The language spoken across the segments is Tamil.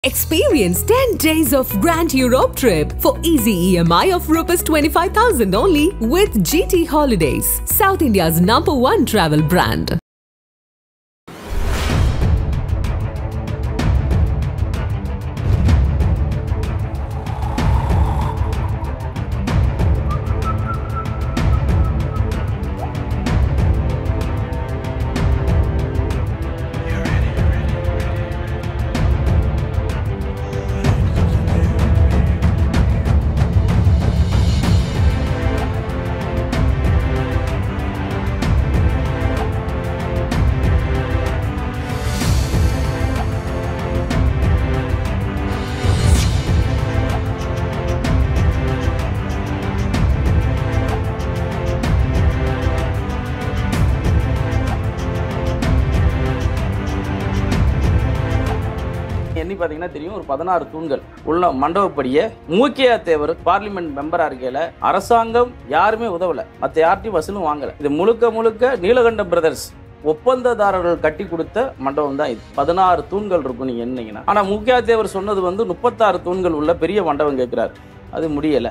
Experience 10 days of Grand Europe trip for easy EMI of Rs 25,000 only with GT Holidays, South India's number one travel brand. எண்ணி பார்த்தீங்கன்னா தெரியும் ஒரு பதினாறு தூண்கள் உள்ள மண்டபப்படியே மூக்கியா தேவர் பார்லிமெண்ட் மெம்பரா இருக்கையில அரசாங்கம் யாருமே உதவல மற்ற யார்ட்டையும் வசூலும் வாங்கல இது முழுக்க முழுக்க நீலகண்ட பிரதர்ஸ் ஒப்பந்ததாரர்கள் கட்டி கொடுத்த மண்டபம் தான் இது பதினாறு தூண்கள் இருக்கும் நீங்க என்னீங்கன்னா ஆனா மூக்கியா தேவர் சொன்னது வந்து முப்பத்தாறு தூண்கள் உள்ள பெரிய மண்டபம் கேட்கிறாரு அது முடியல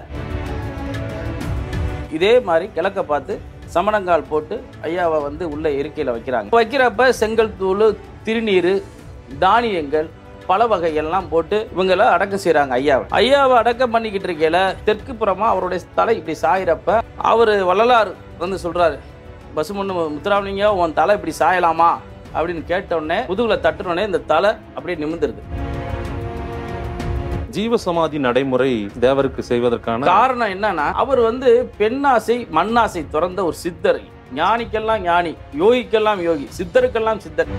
இதே மாதிரி கிழக்க பார்த்து சமணங்கால் போட்டு ஐயாவை வந்து உள்ள இருக்கையில் வைக்கிறாங்க வைக்கிறப்ப செங்கல் தூள் திருநீர் தானியங்கள் பல வகைகள்லாம் போட்டு இவங்கள அடக்கம் செய்றாங்க ஐயாவை ஐயாவை அடக்கம் பண்ணிக்கிட்டு இருக்கையில தெற்கு புறமா அவருடைய தலை இப்படி சாயிறப்ப அவர் வள்ளலார் வந்து சொல்றாரு பசுமொன்னு முத்துராமலிங்க உன் தலை இப்படி சாயலாமா அப்படின்னு கேட்ட உடனே முதுகுல தட்டுன உடனே இந்த தலை அப்படியே நிமிர்ந்துருது ஜீவசமாதி நடைமுறை தேவருக்கு செய்வதற்கான காரணம் என்னன்னா அவர் வந்து பெண்ணாசை மண்ணாசை துறந்த ஒரு சித்தர் ஞானிக்கெல்லாம் ஞானி யோகிக்கெல்லாம் யோகி சித்தருக்கெல்லாம் சித்தர்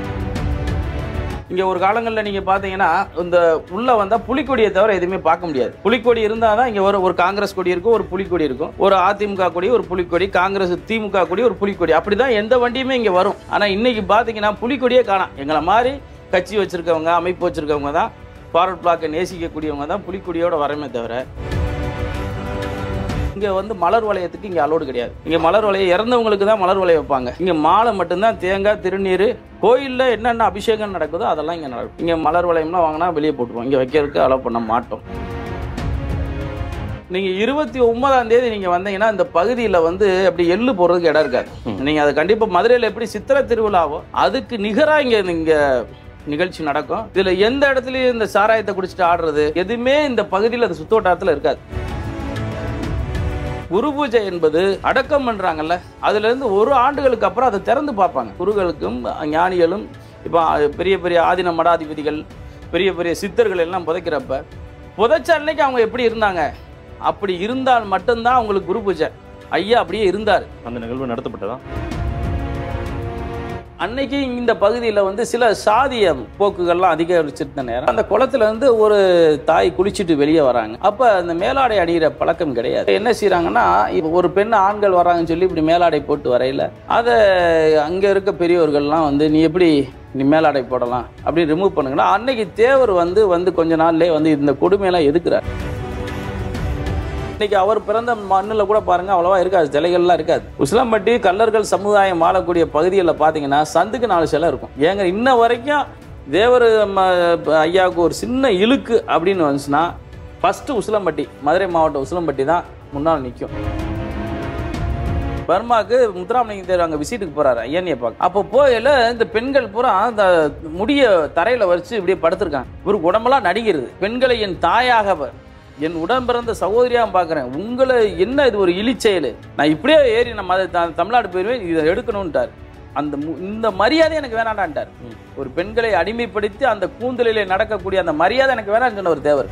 இங்க ஒரு காலங்களில் நீங்க பாத்தீங்கன்னா இந்த உள்ள வந்தா புலிக்கொடியை தவிர எதுவுமே பார்க்க முடியாது புலிக்கொடி இருந்தாதான் இங்க ஒரு ஒரு காங்கிரஸ் கொடி இருக்கும் ஒரு புலிக்கொடி இருக்கும் ஒரு அதிமுக கொடி ஒரு புலிக்கொடி காங்கிரஸ் திமுக கொடி ஒரு புலிக்கொடி அப்படிதான் எந்த வண்டியுமே இங்க வரும் ஆனா இன்னைக்கு பாத்தீங்கன்னா புலிக்கொடியே காணாம் எங்களை மாதிரி கட்சி வச்சிருக்கவங்க அமைப்பு வச்சிருக்கவங்க தான் ஃபார்வர்ட் பிளாக்கை நேசிக்கக்கூடியவங்க தான் புலிக்கொடியோட வரமே தவிர இங்க வந்து மலர் வளையத்துக்கு இங்க அலோடு கிடையாது இங்க மலர் வளையம் இறந்தவங்களுக்கு தான் மலர் வளையம் வைப்பாங்க இங்க மாலை மட்டும்தான் தேங்காய் திருநீர் கோயில்ல என்னென்ன அபிஷேகம் நடக்குதோ அதெல்லாம் இங்க நடக்கும் இங்க மலர் வளையம்லாம் வாங்கினா வெளியே போட்டுருவோம் இங்க வைக்கிறதுக்கு அலோவ் பண்ண மாட்டோம் நீங்க இருபத்தி ஒன்பதாம் தேதி நீங்க வந்தீங்கன்னா இந்த பகுதியில வந்து அப்படி எள்ளு போடுறதுக்கு இடம் இருக்காது நீங்க அது கண்டிப்பா மதுரையில எப்படி சித்திரை திருவிழாவோ அதுக்கு நிகரா இங்க இங்க நிகழ்ச்சி நடக்கும் இதுல எந்த இடத்துலயும் இந்த சாராயத்தை குடிச்சிட்டு ஆடுறது எதுவுமே இந்த பகுதியில் அது சுத்தோட்டத்துல இருக்காது குரு பூஜை என்பது அடக்கம் பண்றாங்கல்ல அதுல இருந்து ஒரு ஆண்டுகளுக்கு அப்புறம் அதை திறந்து பார்ப்பாங்க குருகளுக்கும் ஞானிகளும் இப்போ பெரிய பெரிய ஆதின மடாதிபதிகள் பெரிய பெரிய சித்தர்கள் எல்லாம் புதைக்கிறப்ப புதைச்ச அன்னைக்கு அவங்க எப்படி இருந்தாங்க அப்படி இருந்தால் மட்டும்தான் அவங்களுக்கு குரு பூஜை ஐயா அப்படியே இருந்தார் அந்த நிகழ்வு நடத்தப்பட்டதா அன்னைக்கு இந்த பகுதியில் வந்து சில சாதிய போக்குகள்லாம் அதிகரிச்சிருந்த நேரம் அந்த குளத்துல இருந்து ஒரு தாய் குளிச்சுட்டு வெளியே வராங்க அப்போ அந்த மேலாடை அணிகிற பழக்கம் கிடையாது என்ன செய்றாங்கன்னா இப்போ ஒரு பெண் ஆண்கள் வராங்கன்னு சொல்லி இப்படி மேலாடை போட்டு வரையில அதை அங்கே இருக்க பெரியவர்கள்லாம் வந்து நீ எப்படி நீ மேலாடை போடலாம் அப்படி ரிமூவ் பண்ணுங்கன்னா அன்னைக்கு தேவர் வந்து வந்து கொஞ்ச நாள்லயே வந்து இந்த கொடுமையெல்லாம் எதுக்குறார் இன்னைக்கு அவர் பிறந்த மண்ணில் கூட பாருங்க அவ்வளவா இருக்காது சிலைகள்லாம் இருக்காது உசிலம்பட்டி கல்லர்கள் சமுதாயம் வாழக்கூடிய பகுதிகளில் பார்த்தீங்கன்னா சந்துக்கு நாலு சிலை இருக்கும் ஏங்க இன்ன வரைக்கும் தேவர் ம, ஐயாவுக்கு ஒரு சின்ன இழுக்கு அப்படின்னு வந்துச்சுன்னா ஃபர்ஸ்ட் உசிலம்பட்டி மதுரை மாவட்டம் உசிலம்பட்டி தான் முன்னால் நிற்கும் பர்மாக்கு முத்துராமலிங்க தேவர் அங்கே விசிட்டுக்கு போறாரு ஐயனியை பார்க்க அப்போ போயில இந்த பெண்கள் பூரா அந்த முடிய தரையில வச்சு இப்படியே படுத்திருக்காங்க இவருக்கு உடம்பெல்லாம் நடிக்கிறது பெண்களை என் தாயாக ப- என் உடன் பிறந்த சகோதரியா பார்க்குறேன் உங்களை என்ன இது ஒரு இழிச்செயல் நான் இப்படியே ஏறி நான் மத த- தமிழ்நாடு போயிருவேன் இதை எடுக்கணும்ட்டார் அந்த மு- இந்த மரியாதை எனக்கு வேணாண்டான்ட்டார் ஒரு பெண்களை அடிமைப்படுத்தி அந்த கூந்தலிலே நடக்கக்கூடிய அந்த மரியாதை எனக்கு வேணாம்னு சொன்ன ஒரு தேவர்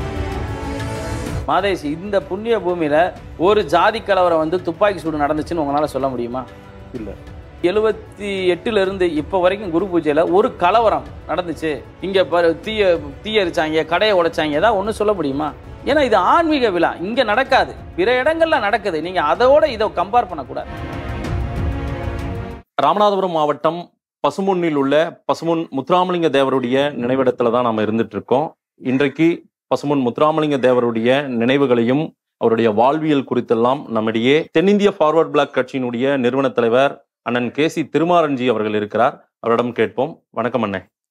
மாதேஷ் இந்த புண்ணிய பூமியில ஒரு ஜாதி கலவரம் வந்து துப்பாக்கி சூடு நடந்துச்சுன்னு உங்களால சொல்ல முடியுமா இல்ல எழுபத்தி எட்டுல இருந்து இப்ப வரைக்கும் குரு பூஜையில ஒரு கலவரம் நடந்துச்சு இங்க பாரு தீய தீய எரிச்சாங்க கடையை உடைச்சாங்க ஏதாவது ஒண்ணு சொல்ல முடியுமா ஏன்னா இது ஆன்மீக விழா இங்க நடக்காது பிற இடங்கள்ல நடக்குது நீங்க அதோட இதை கம்பேர் பண்ணக்கூடாது ராமநாதபுரம் மாவட்டம் பசுமுன்னில் உள்ள பசுமுன் முத்துராமலிங்க தேவருடைய நினைவிடத்துல தான் நாம இருந்துட்டு இருக்கோம் இன்றைக்கு பசுமுன் முத்துராமலிங்க தேவருடைய நினைவுகளையும் அவருடைய வாழ்வியல் குறித்தெல்லாம் நம்மிடையே தென்னிந்திய ஃபார்வர்ட் பிளாக் கட்சியினுடைய நிறுவன தலைவர் அண்ணன் கே சி திருமாரஞ்சி அவர்கள் இருக்கிறார் அவரிடம் கேட்போம் வணக்கம் அண்ணே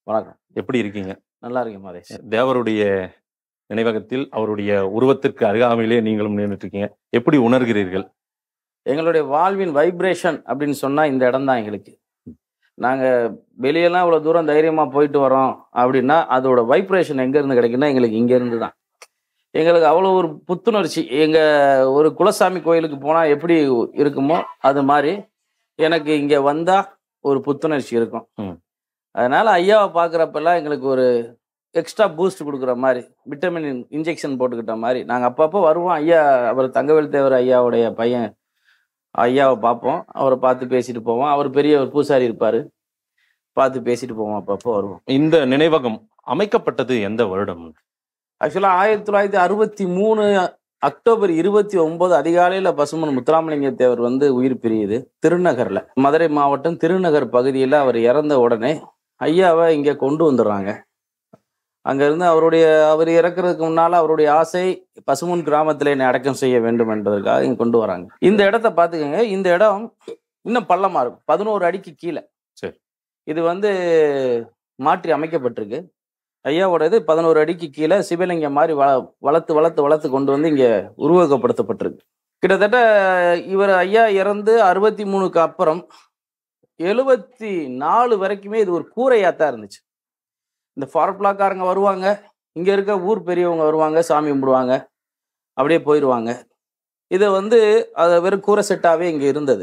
வணக்கம் எப்படி இருக்கீங்க நல்லா இருக்கேன் மாதேஷ் தேவருடைய நினைவகத்தில் அவருடைய உருவத்திற்கு அருகாமையிலே நீங்களும் நின்றுட்டு இருக்கீங்க எப்படி உணர்கிறீர்கள் எங்களுடைய வாழ்வின் வைப்ரேஷன் அப்படின்னு சொன்னா இந்த இடம் தான் எங்களுக்கு நாங்க வெளியெல்லாம் இவ்வளவு தூரம் தைரியமா போயிட்டு வரோம் அப்படின்னா அதோட வைப்ரேஷன் எங்க இருந்து கிடைக்குன்னா எங்களுக்கு இங்க இருந்து தான் எங்களுக்கு அவ்வளோ ஒரு புத்துணர்ச்சி எங்க ஒரு குலசாமி கோயிலுக்கு போனா எப்படி இருக்குமோ அது மாதிரி எனக்கு இங்க வந்தா ஒரு புத்துணர்ச்சி இருக்கும் ம். அதனால ஐயாவை பார்க்குறப்பெல்லாம் எங்களுக்கு ஒரு எக்ஸ்ட்ரா பூஸ்ட் கொடுக்குற மாதிரி விட்டமின் இன்ஜெக்ஷன் போட்டுக்கிட்ட மாதிரி நாங்கள் அப்பப்போ வருவோம் ஐயா அவர் தங்கவேல் தேவர் ஐயாவுடைய பையன் ஐயாவை பார்ப்போம் அவரை பார்த்து பேசிட்டு போவோம் அவர் பெரிய ஒரு பூசாரி இருப்பார் பார்த்து பேசிட்டு போவோம் அப்பப்போ வருவோம் இந்த நினைவகம் அமைக்கப்பட்டது எந்த வருடம் ஆக்சுவலாக ஆயிரத்தி தொள்ளாயிரத்தி அறுபத்தி மூணு அக்டோபர் இருபத்தி ஒன்பது அதிகாலையில் பசுமன் முத்துராமலிங்க தேவர் வந்து உயிர் பிரியுது திருநகரில் மதுரை மாவட்டம் திருநகர் பகுதியில் அவர் இறந்த உடனே ஐயாவை இங்கே கொண்டு வந்துடுறாங்க அங்கேருந்து அவருடைய அவர் இறக்குறதுக்கு முன்னால் அவருடைய ஆசை பசுமன் கிராமத்தில் என்னை அடக்கம் செய்ய வேண்டும் என்பதற்காக இங்கே கொண்டு வராங்க இந்த இடத்த பார்த்துக்கோங்க இந்த இடம் இன்னும் பள்ளமாக இருக்கும் பதினோரு அடிக்கு கீழே சரி. இது வந்து மாற்றி அமைக்கப்பட்டிருக்கு ஐயாவோட இது பதினோரு அடிக்கு கீழே சிவலிங்கம் மாதிரி வள வளர்த்து வளர்த்து வளர்த்து கொண்டு வந்து இங்கே உருவகப்படுத்தப்பட்டிருக்கு கிட்டத்தட்ட இவர் ஐயா இறந்து அறுபத்தி மூணுக்கு அப்புறம் எழுபத்தி நாலு வரைக்குமே இது ஒரு கூரையாக தான் இருந்துச்சு இந்த ஃபார்ப்ளாக்காரங்க வருவாங்க இங்கே இருக்க ஊர் பெரியவங்க வருவாங்க சாமி கும்பிடுவாங்க அப்படியே போயிடுவாங்க இது வந்து அது வெறும் கூரை செட்டாகவே இங்கே இருந்தது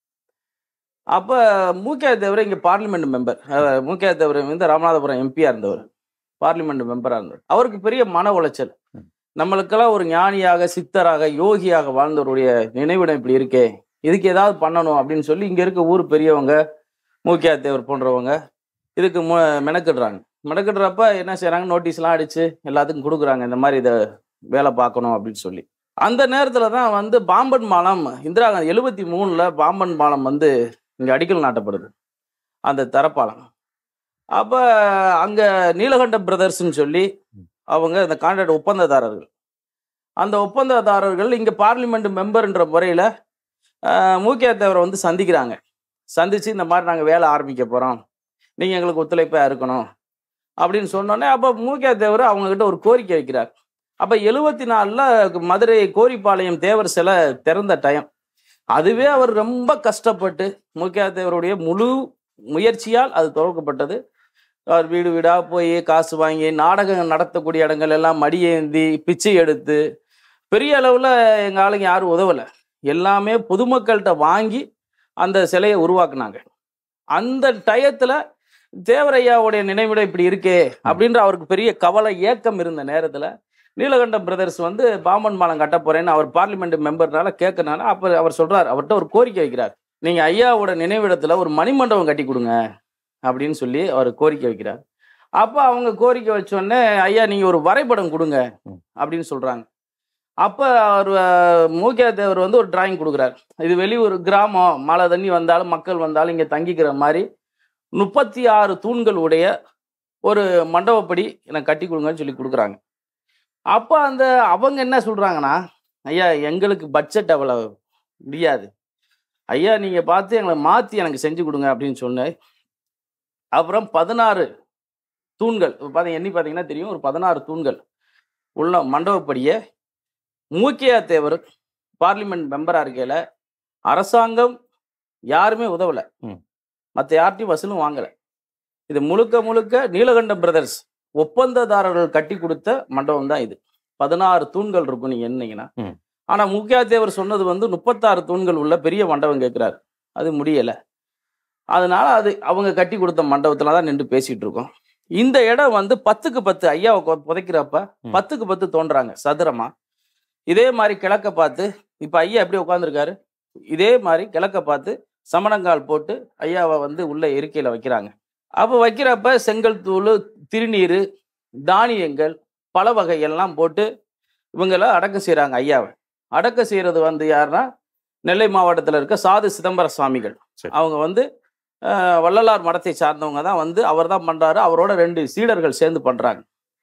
அப்போ மூக்கியா தேவர் இங்கே பார்லிமெண்ட் மெம்பர் மூக்கியா தேவர் வந்து ராமநாதபுரம் எம்பியாக இருந்தவர் பார்லிமெண்ட் மெம்பராக இருந்தவர் அவருக்கு பெரிய மன உளைச்சல் நம்மளுக்கெல்லாம் ஒரு ஞானியாக சித்தராக யோகியாக வாழ்ந்தவருடைய நினைவிடம் இப்படி இருக்கே இதுக்கு ஏதாவது பண்ணணும் அப்படின்னு சொல்லி இங்கே இருக்க ஊர் பெரியவங்க மூக்கியா தேவர் போன்றவங்க இதுக்கு மு மெனக்கிடுறாங்க மெனக்கிடுறப்ப என்ன செய்கிறாங்க நோட்டீஸ்லாம் அடித்து எல்லாத்துக்கும் கொடுக்குறாங்க இந்த மாதிரி இதை வேலை பார்க்கணும் அப்படின்னு சொல்லி அந்த நேரத்தில் தான் வந்து பாம்பன் பாலம் இந்திரா காந்தி எழுபத்தி மூணில் பாம்பன் பாலம் வந்து இங்கே அடிக்கல் நாட்டப்படுது அந்த தரப்பாலம் அப்போ அங்கே நீலகண்ட பிரதர்ஸ்னு சொல்லி அவங்க இந்த கான்ட்ராக்ட் ஒப்பந்ததாரர்கள் அந்த ஒப்பந்ததாரர்கள் இங்கே பார்லிமெண்ட் மெம்பர்ன்ற முறையில் மூக்கியா தேவரை வந்து சந்திக்கிறாங்க சந்தித்து இந்த மாதிரி நாங்கள் வேலை ஆரம்பிக்க போகிறோம் நீங்கள் எங்களுக்கு ஒத்துழைப்பாக இருக்கணும் அப்படின்னு சொன்னோன்னே அப்போ மூக்கியா தேவர் அவங்கக்கிட்ட ஒரு கோரிக்கை வைக்கிறார் அப்போ எழுபத்தி நாலில் மதுரை கோரிப்பாளையம் தேவர் சிலை திறந்த டைம் அதுவே அவர் ரொம்ப கஷ்டப்பட்டு மூக்கியா தேவருடைய முழு முயற்சியால் அது துவக்கப்பட்டது அவர் வீடு வீடாக போய் காசு வாங்கி நாடகம் நடத்தக்கூடிய இடங்கள் எல்லாம் மடியேந்தி பிச்சை எடுத்து பெரிய அளவில் எங்கள் ஆளுங்க யாரும் உதவலை எல்லாமே பொதுமக்கள்கிட்ட வாங்கி அந்த சிலையை உருவாக்குனாங்க அந்த டயத்தில் தேவரையாவுடைய நினைவிடம் இப்படி இருக்கே அப்படின்ற அவருக்கு பெரிய கவலை ஏக்கம் இருந்த நேரத்தில் நீலகண்டம் பிரதர்ஸ் வந்து பாம்பன் பாலம் கட்ட போறேன்னு அவர் பார்லிமெண்ட் மெம்பர்னால கேட்கறனால அப்போ அவர் சொல்றார் அவர்கிட்ட ஒரு கோரிக்கை வைக்கிறார் நீங்க ஐயாவோட நினைவிடத்துல ஒரு மணிமண்டபம் கட்டி கொடுங்க அப்படின்னு சொல்லி அவர் கோரிக்கை வைக்கிறார் அப்போ அவங்க கோரிக்கை வச்சோடனே ஐயா நீங்க ஒரு வரைபடம் கொடுங்க அப்படின்னு சொல்றாங்க அப்போ அவர் மூக்கியா தேவர் வந்து ஒரு டிராயிங் கொடுக்குறார் இது வெளியூர் கிராமம் மழை தண்ணி வந்தாலும் மக்கள் வந்தாலும் இங்கே தங்கிக்கிற மாதிரி முப்பத்தி ஆறு தூண்கள் உடைய ஒரு மண்டபப்படி எனக்கு கட்டி கொடுங்கன்னு சொல்லி கொடுக்குறாங்க அப்போ அந்த அவங்க என்ன சொல்கிறாங்கன்னா ஐயா எங்களுக்கு பட்ஜெட் அவ்வளோ முடியாது ஐயா நீங்கள் பார்த்து எங்களை மாற்றி எனக்கு செஞ்சு கொடுங்க அப்படின்னு சொன்னேன் அப்புறம் பதினாறு தூண்கள் இப்போ பார்த்தீங்க எண்ணி பார்த்தீங்கன்னா தெரியும் ஒரு பதினாறு தூண்கள் உள்ள மண்டபப்படியை மூக்கியா தேவர் பார்லிமெண்ட் மெம்பராக இருக்கையில் அரசாங்கம் யாருமே உதவலை ம். மற்ற யார்ட்டையும் வசூலும் வாங்கலை இது முழுக்க முழுக்க நீலகண்டம் பிரதர்ஸ் ஒப்பந்ததாரர்கள் கட்டி கொடுத்த மண்டபம் தான் இது பதினாறு தூண்கள் இருக்கும் நீங்க என்னீங்கன்னா ம். ஆனா முக்கியா தேவர் சொன்னது வந்து முப்பத்தாறு தூண்கள் உள்ள பெரிய மண்டபம் கேட்கிறாரு அது முடியல அதனால அது அவங்க கட்டி கொடுத்த மண்டபத்துல தான் நின்று பேசிட்டு இருக்கோம் இந்த இடம் வந்து பத்துக்கு பத்து ஐயாவை கொ- புதைக்கிறப்ப ம். பத்துக்கு பத்து தோன்றாங்க சதுரமா இதே மாதிரி கிழக்க பார்த்து இப்ப ஐயா எப்படி உட்காந்துருக்காரு இதே மாதிரி கிழக்க பார்த்து சமணங்கால் போட்டு ஐயாவை வந்து உள்ள இருக்கையில வைக்கிறாங்க அப்போ வைக்கிறப்ப செங்கல் தூள் திருநீர் தானியங்கள் பல வகைகள்லாம் போட்டு இவங்கள அடக்கம் செய்கிறாங்க ஐயாவை அடக்கம் செய்கிறது வந்து யாருன்னா நெல்லை மாவட்டத்தில் இருக்க சாது சிதம்பர சுவாமிகள் சரி. அவங்க வந்து அஹ், வள்ளலார் மடத்தை சார்ந்தவங்க தான் வந்து அவர் தான் பண்ணுறாரு அவரோட ரெண்டு சீடர்கள் சேர்ந்து பண்ணுறாங்க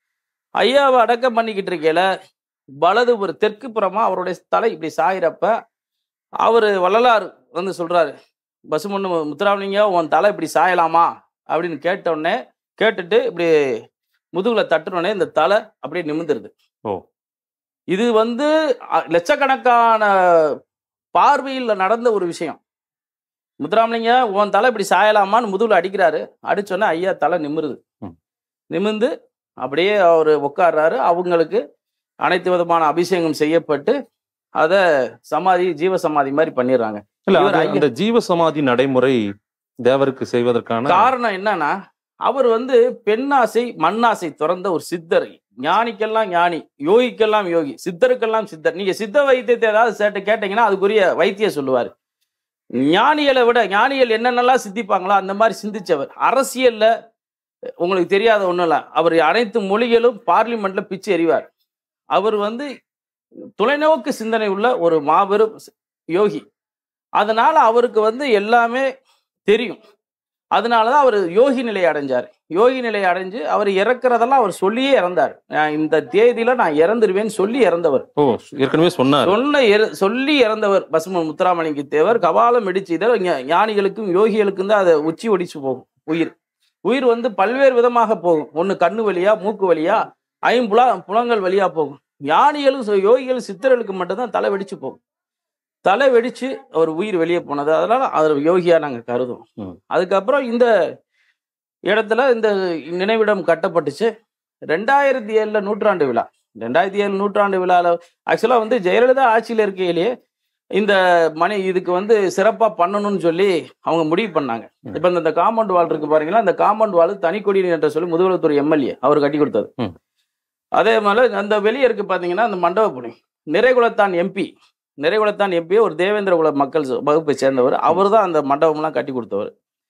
ஐயாவை அடக்கம் பண்ணிக்கிட்டு இருக்கையில வலது ஒரு தெற்கு புறமா அவருடைய தலை இப்படி சாயிறப்ப அவர் வள்ளலார் வந்து சொல்றாரு பசுமண்ணு முத்துராமலிங்க உன் தலை இப்படி சாயலாமா அப்படின்னு கேட்ட உடனே கேட்டுட்டு இப்படி முதுகுல தட்டுனோடனே இந்த தலை அப்படியே நிமிந்துருது ஓ. இது வந்து அ- லட்சக்கணக்கான பார்வையில் நடந்த ஒரு விஷயம் முத்துராமலிங்க உன் தலை இப்படி சாயலாமான்னு முதுகுல அடிக்கிறாரு அடிச்சோன்னே ஐயா தலை நிமிருது ம். நிமிர்ந்து அப்படியே அவர் உட்கார்றாரு அவங்களுக்கு அனைத்து விதமான அபிஷேகம் செய்யப்பட்டு அதை சமாதி ஜீவ சமாதி மாதிரி பண்ணிடுறாங்க இல்ல இவர் அது ஐயா- அந்த ஜீவ சமாதி நடைமுறை தேவருக்கு செய்வதற்கான காரணம் என்னன்னா அவர் வந்து பெண்ணாசை மண்ணாசை துறந்த ஒரு சித்தர் ஞானிக்கெல்லாம் ஞானி யோகிக்கெல்லாம் யோகி சித்தருக்கெல்லாம் சித்தர் நீங்க சித்த வைத்தியத்தை ஏதாவது சேட்டு கேட்டீங்கன்னா அதுக்குரிய வைத்திய சொல்லுவார் ஞானிகளை விட ஞானிகள் என்னென்னலாம் சிந்திப்பாங்களோ அந்த மாதிரி சிந்திச்சவர் அரசியல்ல உங்களுக்கு தெரியாத ஒண்ணும் இல்ல அவர் அனைத்து மொழிகளும் பார்லிமெண்ட்ல பிச்சு எறிவார் அவர் வந்து தொலைநோக்கு சிந்தனை உள்ள ஒரு மாபெரும் யோகி அதனால அவருக்கு வந்து எல்லாமே தெரியும் அதனால தான் அவர் யோகி நிலை அடைஞ்சார் யோகி நிலை அடைஞ்சு அவர் இறக்குறதெல்லாம் அவர் சொல்லியே இறந்தார் நான் இந்த தேதியில நான் இறந்துருவேன்னு சொல்லி இறந்தவர் ஓ ஏற்கனவே சொன்னார் சொன்ன இற- சொல்லி இறந்தவர் பசுமன் முத்துராமலிங்க தேவர் கபாலம் இடிச்சு இதில் ஞ- ஞானிகளுக்கும் யோகிகளுக்கும் தான் அதை உச்சி ஒடிச்சு போகும் உயிர் உயிர் வந்து பல்வேறு விதமாக போகும் ஒன்று கண்ணு வழியா மூக்கு வழியா ஐம்புலா புலங்கள் வழியா போகும் ஞானிகளும் ச- யோகிகளும் சித்தர்களுக்கு மட்டும்தான் தலை வெடிச்சு போகும் தலை வெடிச்சு அவர் உயிர் வெளியே போனது அதனால அவர் யோகியா நாங்க கருதுவோம் ம். அதுக்கப்புறம் இந்த இடத்துல இந்த நினைவிடம் கட்டப்பட்டுச்சு ரெண்டாயிரத்தி ஏழுல நூற்றாண்டு விழா ரெண்டாயிரத்தி ஏழு நூற்றாண்டு விழாவில் ஆக்சுவலாக வந்து ஜெயலலிதா ஆட்சியில் இருக்கையிலேயே இந்த மணி இதுக்கு வந்து சிறப்பாக பண்ணணும்னு சொல்லி அவங்க முடிவு பண்ணாங்க ம். இப்போ இந்த காம்பவுண்ட் வால் இருக்கு பாருங்களா அந்த காம்பவுண்ட் வால் தனிக்கொடி என்ற சொல்லி முதுகுலத்துறை எம்எல்ஏ அவர் கட்டி கொடுத்தது ம். அதே மாதிரி அந்த வெளியே இருக்கு பார்த்தீங்கன்னா அந்த மண்டபப்புணி நிறைகுலத்தான் எம்பி நிறைகுலத்தான் எம்பி ஒரு தேவேந்திர குல மக்கள் ச- வகுப்பை சேர்ந்தவர் அவர் தான் அந்த மண்டபம்லாம் கட்டி கொடுத்தவர்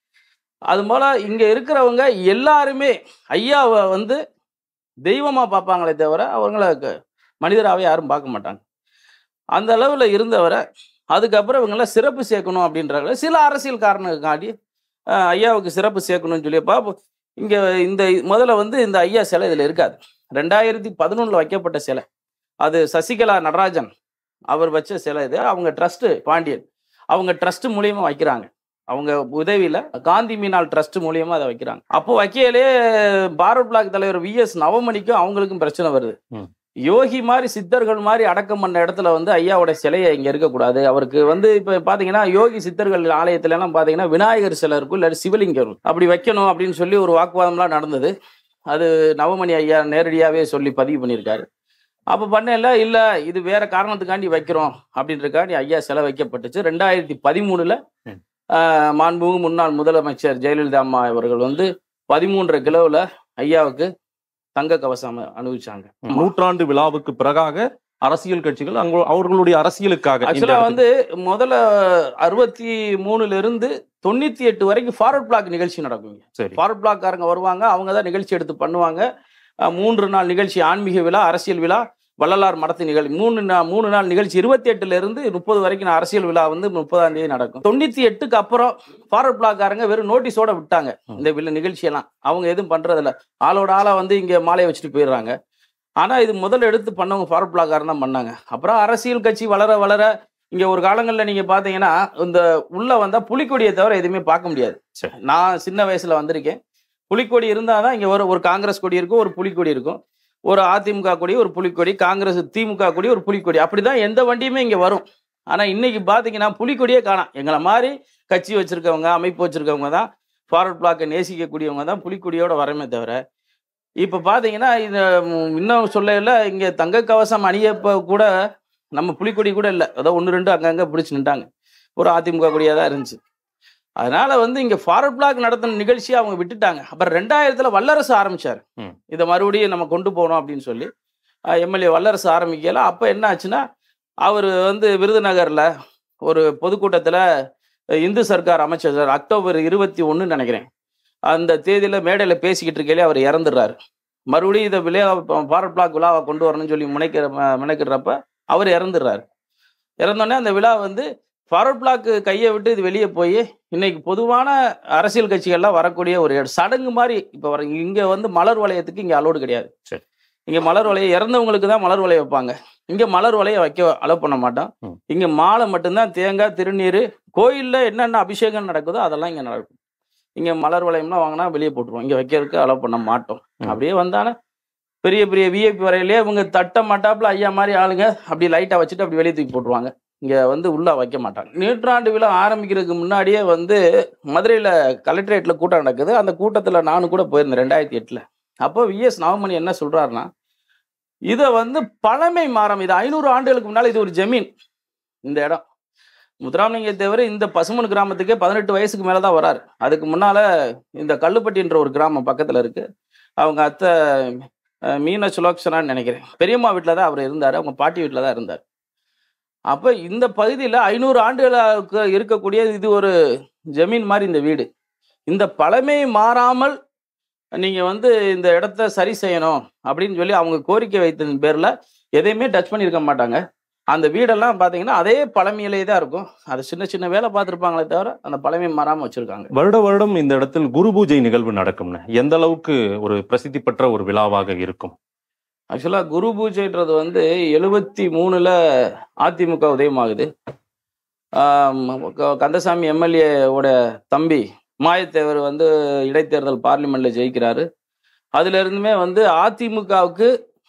அது போல இங்க இருக்கிறவங்க எல்லாருமே ஐயாவை வந்து தெய்வமா பார்ப்பாங்களே தவிர அவங்கள க- மனிதராவே யாரும் பார்க்க மாட்டாங்க அந்த அளவுல இருந்தவரை அதுக்கப்புறம் இவங்கெல்லாம் சிறப்பு சேர்க்கணும் அப்படின்றாங்க சில அரசியல் காரணக்காண்டி அஹ், ஐயாவுக்கு சிறப்பு சேர்க்கணும்னு சொல்லியப்பா இங்க இந்த முதல்ல வந்து இந்த ஐயா சிலை இதுல இருக்காது ரெண்டாயிரத்தி பதினொன்னுல வைக்கப்பட்ட சிலை அது சசிகலா நடராஜன் அவர் வச்ச சிலை இது அவங்க ட்ரஸ்ட் பாண்டியன் அவங்க ட்ரஸ்ட் மூலியமா வைக்கிறாங்க அவங்க உதவியில காந்தி மீனால் ட்ரஸ்ட் மூலியமா அதை வைக்கிறாங்க அப்போ வைக்கையிலே பாரத் பிளாக் தலைவர் வி எஸ் நவமணிக்கும் அவங்களுக்கும் பிரச்சனை வருது ம். யோகி மாதிரி சித்தர்கள் மாதிரி அடக்கம் பண்ண இடத்துல வந்து ஐயாவோட சிலையை இங்க இருக்கக்கூடாது அவருக்கு வந்து இப்ப பாத்தீங்கன்னா யோகி சித்தர்கள் ஆலயத்துல எல்லாம் பாத்தீங்கன்னா விநாயகர் சிலை இருக்கும் இல்லாட்டி சிவலிங்கம் இருக்கும் அப்படி வைக்கணும் அப்படின்னு சொல்லி ஒரு வாக்குவாதம்லாம் நடந்தது அது நவமணி ஐயா நேரடியாவே சொல்லி பதிவு பண்ணியிருக்காரு அப்போ பண்ணல இல்ல இது வேற காரணத்துக்காண்டி வைக்கிறோம் அப்படின்றக்காண்டி ஐயா சிலை வைக்கப்பட்டுச்சு ரெண்டாயிரத்தி பதிமூணுல ம். ஆஹ், மாண்புமிகு முன்னாள் முதலமைச்சர் ஜெயலலிதா அம்மா அவர்கள் வந்து பதிமூன்றரை கிலோவில் ஐயாவுக்கு தங்க கவசம் அனுபவிச்சாங்க நூற்றாண்டு விழாவுக்கு பிறகாக அரசியல் கட்சிகள் அங்க அவர்களுடைய அரசியலுக்காக இந்த ஆக்சுவலா இடத்துக்கு- வந்து முதல்ல அறுபத்தி மூணுல இருந்து தொண்ணூத்தி எட்டு வரைக்கும் ஃபார்வர்ட் பிளாக் நிகழ்ச்சி நடக்குங்க சரி ஃபார்வர்ட் பிளாக்காரங்க வருவாங்க அவங்க தான் நிகழ்ச்சி எடுத்து பண்ணுவாங்க அஹ் மூன்று நாள் நிகழ்ச்சி ஆன்மீக விழா அரசியல் விழா வள்ளலார் மடத்து நிகழ்ச்சி மூணு நா- மூணு நாள் நிகழ்ச்சி இருபத்தி எட்டுல இருந்து முப்பது வரைக்கும் நான் அரசியல் விழா வந்து முப்பதாம் தேதி நடக்கும் தொண்ணூத்தி எட்டுக்கு அப்புறம் ஃபார்வர்ட் பிளாக்காரங்க வெறும் நோட்டீஸோட விட்டாங்க இந்த விழா நிகழ்ச்சியெல்லாம் அவங்க எதுவும் பண்றதில்ல ஆளோட ஆளா வந்து இங்க மாலையை வச்சுட்டு போயிடுறாங்க ஆனா இது முதல்ல எடுத்து பண்ணவங்க ஃபார்வர்ட் பிளாக்காரன் தான் பண்ணாங்க அப்புறம் அரசியல் கட்சி வளர வளர இங்க ஒரு காலங்கள்ல நீங்க பாத்தீங்கன்னா இந்த உள்ள வந்தா புலிக்கொடியை தவிர எதுவுமே பார்க்க முடியாது சரி. நான் சின்ன வயசுல வந்திருக்கேன் புலிக்கொடி இருந்தாதான் இங்க ஒரு ஒரு காங்கிரஸ் கொடி இருக்கும் ஒரு புலிக்கொடி இருக்கும் ஒரு அதிமுக கொடி ஒரு புலிக்கொடி காங்கிரஸ் திமுக கொடி ஒரு புலிக்கொடி அப்படிதான் எந்த வண்டியுமே இங்க வரும் ஆனா இன்னைக்கு பாத்தீங்கன்னா புலிக்கொடியே காணாம் எங்களை மாதிரி கட்சி வச்சிருக்கவங்க அமைப்பு வச்சிருக்கவங்க தான் ஃபார்வர்ட் பிளாக்கை நேசிக்கக்கூடியவங்க தான் புலிக்கொடியோட வரமே தவிர இப்ப பாத்தீங்கன்னா இது ம், இன்னும் சொல்லல இங்க தங்க கவசம் அணியப்ப கூட நம்ம புலிக்கொடி கூட இல்லை ஏதோ ஒன்று ரெண்டு அங்கங்க பிடிச்சு நின்ட்டாங்க ஒரு அதிமுக கொடியாக தான் இருந்துச்சு அதனால வந்து இங்க ஃபார்வர்ட் பிளாக் நடத்தின நிகழ்ச்சியை அவங்க விட்டுட்டாங்க அப்புறம் ரெண்டாயிரத்துல வல்லரசு ஆரம்பிச்சார் ம். இதை மறுபடியும் நம்ம கொண்டு போகணும் அப்படின்னு சொல்லி எம்எல்ஏ வல்லரசு ஆரம்பிக்கல அப்ப என்ன ஆச்சுன்னா அவர் வந்து விருதுநகர்ல ஒரு பொதுக்கூட்டத்துல இந்து சர்க்கார் அமைச்சர் சார் அக்டோபர் இருபத்தி ஒண்ணுன்னு நினைக்கிறேன் அந்த தேதியில மேடையில பேசிக்கிட்டு இருக்கையிலே அவர் இறந்துடுறாரு மறுபடியும் இதை விளையா ஃபார்வர்ட் பிளாக் விழாவை கொண்டு வரணும்னு சொல்லி முனைக்கிற முனைக்கிறப்ப அவர் இறந்துடுறாரு இறந்தோடனே அந்த விழா வந்து ஃபார்வர்ட் பிளாக் கையை விட்டு இது வெளியே போய் இன்னைக்கு பொதுவான அரசியல் கட்சிகள்லாம் வரக்கூடிய ஒரு இடம். சடங்கு மாதிரி இப்போ வர இங்க வந்து மலர் வளையத்துக்கு இங்க அலோடு கிடையாது சரி. இங்க மலர் வளையம் இறந்தவங்களுக்கு தான் மலர் வளையம் வைப்பாங்க இங்க மலர் வளையம் வைக்க அலோவ் பண்ண மாட்டோம் ம். இங்க மாலை மட்டும்தான் தேங்காய் திருநீர் கோயில்ல என்னென்ன அபிஷேகம் நடக்குதோ அதெல்லாம் இங்க நடக்கும் இங்க மலர் வளையம்லாம் வாங்கினா வெளியே போட்டுருவோம் இங்க வைக்கிறதுக்கு அலோவ் பண்ண மாட்டோம் ம். அப்படியே வந்தானே பெரிய பெரிய விஐபி வரையிலே இவங்க தட்ட மாட்டாப்புல ஐயா மாதிரி ஆளுங்க அப்படி லைட்டா வச்சுட்டு அப்படி வெளியே தூக்கி போட்டுருவாங்க இங்க வந்து உள்ள வைக்க மாட்டாங்க நூற்றாண்டு விழா ஆரம்பிக்கிறதுக்கு முன்னாடியே வந்து மதுரையில கலெக்டரேட்ல கூட்டம் நடக்குது அந்த கூட்டத்துல நானும் கூட போயிருந்தேன் ரெண்டாயிரத்தி எட்டுல அப்போ விஎஸ் நவமணி என்ன சொல்றாருன்னா இதை வந்து பழமை மாறம் இது ஐநூறு ஆண்டுகளுக்கு முன்னால இது ஒரு ஜமீன் இந்த இடம் முத்துராமலிங்க தேவர் இந்த பசுமன் கிராமத்துக்கே பதினெட்டு வயசுக்கு மேல தான் வராரு அதுக்கு முன்னால இந்த கல்லுப்பட்டின்ற ஒரு கிராமம் பக்கத்துல இருக்கு அவங்க அத்தை அஹ், மீன சுலோக்ஷனான்னு நினைக்கிறேன் பெரியம்மா வீட்டில் தான் அவர் இருந்தார் அவங்க பாட்டி வீட்டில் தான் இருந்தார் அப்போ இந்த பகுதியில் ஐநூறு ஆண்டுகளுக்கு இருக்கக்கூடிய இது ஒரு ஜமீன் மாதிரி இந்த வீடு இந்த பழமை மாறாமல் நீங்கள் வந்து இந்த இடத்த சரி செய்யணும் அப்படின்னு சொல்லி அவங்க கோரிக்கை வைத்ததன் பேரில் எதையுமே டச் பண்ணியிருக்க மாட்டாங்க அந்த வீடெல்லாம் பார்த்தீங்கன்னா அதே பழமையிலே தான் இருக்கும் அது சின்ன சின்ன வேலை பார்த்துருப்பாங்களே தவிர அந்த பழமை மாறாமல் வச்சுருக்காங்க வருட வருடம் இந்த இடத்தில் குரு பூஜை நிகழ்வு நடக்கும்னு எந்த அளவுக்கு ஒரு பிரசித்தி பெற்ற ஒரு விழாவாக இருக்கும் ஆக்சுவலாக குரு பூஜைன்றது வந்து எழுபத்தி மூணுல அதிமுக உதயமாகுது ஆம், க- கந்தசாமி எம்எல்ஏவோட தம்பி மாயத்தேவர் வந்து இடைத்தேர்தல் பார்லிமெண்ட்ல ஜெயிக்கிறாரு அதுல இருந்துமே வந்து அதிமுகவுக்கு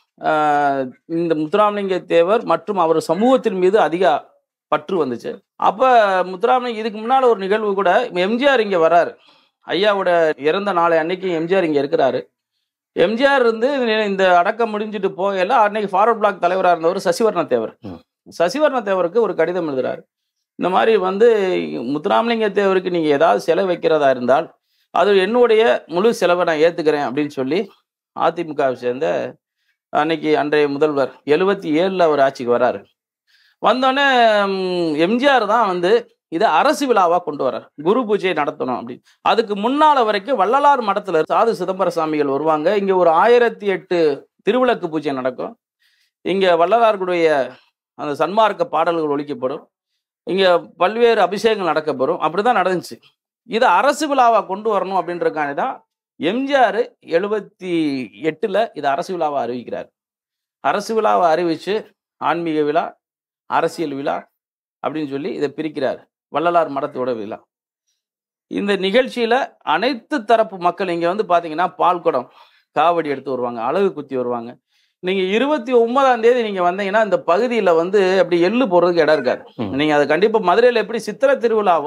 இந்த முத்துராமலிங்க தேவர் மற்றும் அவர் சமூகத்தின் மீது அதிக பற்று வந்துச்சு அப்ப முத்துராமலிங்க இதுக்கு முன்னால ஒரு நிகழ்வு கூட எம்ஜிஆர் இங்க வராரு ஐயாவோட இறந்த நாளை அன்னைக்கு எம்ஜிஆர் இங்க இருக்கிறாரு எம்ஜிஆர் இருந்து இந்த அடக்கம் முடிஞ்சிட்டு போகல அன்னைக்கு ஃபார்வர்ட் பிளாக் தலைவராக இருந்தவர் சசிவர்ண தேவர் ம். சசிவர்ண தேவருக்கு ஒரு கடிதம் எழுதுறாரு இந்த மாதிரி வந்து முத்துராமலிங்க தேவருக்கு நீங்க ஏதாவது செலவு வைக்கிறதா இருந்தால் அது என்னுடைய முழு செலவை நான் ஏத்துக்கிறேன் அப்படின்னு சொல்லி அதிமுகவை சேர்ந்த அன்னைக்கு அன்றைய முதல்வர் எழுபத்தி ஏழுல அவர் ஆட்சிக்கு வராரு வந்தோடனே ம், எம்ஜிஆர் தான் வந்து இதை அரசு விழாவா கொண்டு வரார் குரு பூஜையை நடத்தணும் அப்படின்னு அதுக்கு முன்னால வரைக்கும் வள்ளலார் மடத்துல சாது சிதம்பர சாமிகள் வருவாங்க இங்க ஒரு ஆயிரத்தி எட்டு திருவிளக்கு பூஜை நடக்கும் இங்க வள்ளலார்களுடைய அந்த சன்மார்க்க பாடல்கள் ஒழிக்கப்படும் இங்க பல்வேறு அபிஷேகங்கள் நடக்கப்படும் அப்படிதான் நடந்துச்சு இதை அரசு விழாவா கொண்டு வரணும் அப்படின்றக்கான தான் எம்ஜிஆர் எழுபத்தி எட்டுல இதை அரசு விழாவா அறிவிக்கிறார் அரசு விழாவை அறிவிச்சு ஆன்மீக விழா அரசியல் விழா அப்படின்னு சொல்லி இதை பிரிக்கிறார் வள்ளலார் மடத்தோட விழா இந்த நிகழ்ச்சியில அனைத்து தரப்பு மக்கள் இங்க வந்து பாத்தீங்கன்னா பால் குடம் காவடி எடுத்து வருவாங்க அழகு குத்தி வருவாங்க நீங்க இருபத்தி ஒன்பதாம் தேதி நீங்க வந்தீங்கன்னா இந்த பகுதியில வந்து அப்படி எள்ளு போடுறதுக்கு இடம் இருக்காது ம். நீங்க அது கண்டிப்பா மதுரையில எப்படி சித்திரை திருவிழாவோ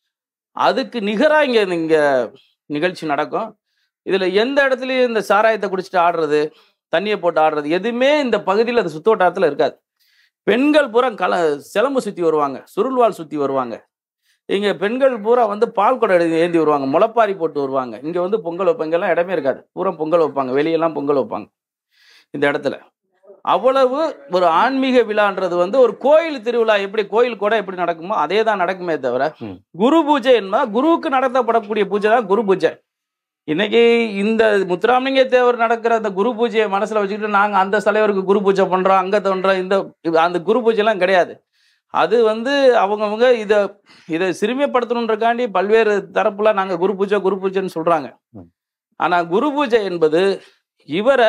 அதுக்கு நிகரா இங்க இங்க நிகழ்ச்சி நடக்கும் இதுல எந்த இடத்துலயும் இந்த சாராயத்தை குடிச்சிட்டு ஆடுறது தண்ணியை போட்டு ஆடுறது எதுவுமே இந்த பகுதியில் அது சுத்தோட்டாரத்துல இருக்காது பெண்கள் பூரா கல சிலம்பு சுத்தி வருவாங்க சுருள்வாள் சுத்தி வருவாங்க இங்க பெண்கள் பூரா வந்து பால் குடம் எடுத்து ஏந்தி வருவாங்க முளைப்பாரி போட்டு வருவாங்க இங்க வந்து பொங்கல் வைப்பாங்க எல்லாம் இடமே இருக்காது பூரா பொங்கல் வைப்பாங்க வெளியெல்லாம் பொங்கல் வைப்பாங்க இந்த இடத்துல அவ்வளவு ஒரு ஆன்மீக விழான்றது வந்து ஒரு கோயில் திருவிழா எப்படி கோயில் கூட எப்படி நடக்குமோ அதே தான் நடக்குமே தவிர ம். குரு பூஜை என்பதா குருவுக்கு நடத்தப்படக்கூடிய பூஜை தான் குரு பூஜை இன்னைக்கு இந்த முத்துராமலிங்க தேவர் நடக்கிற அந்த குரு பூஜையை மனசுல வச்சுக்கிட்டு நாங்க அந்த தலைவருக்கு குரு பூஜை பண்றோம் அங்க தோன்றோம் இந்த இது- அந்த குரு பூஜை எல்லாம் கிடையாது அது வந்து அவங்கவுங்க இதை இதை சிறுமைப்படுத்தணுன்றக்காண்டி பல்வேறு தரப்புல நாங்க குரு பூஜை குரு பூஜைன்னு சொல்றாங்க ம். ஆனா குரு பூஜை என்பது இவரை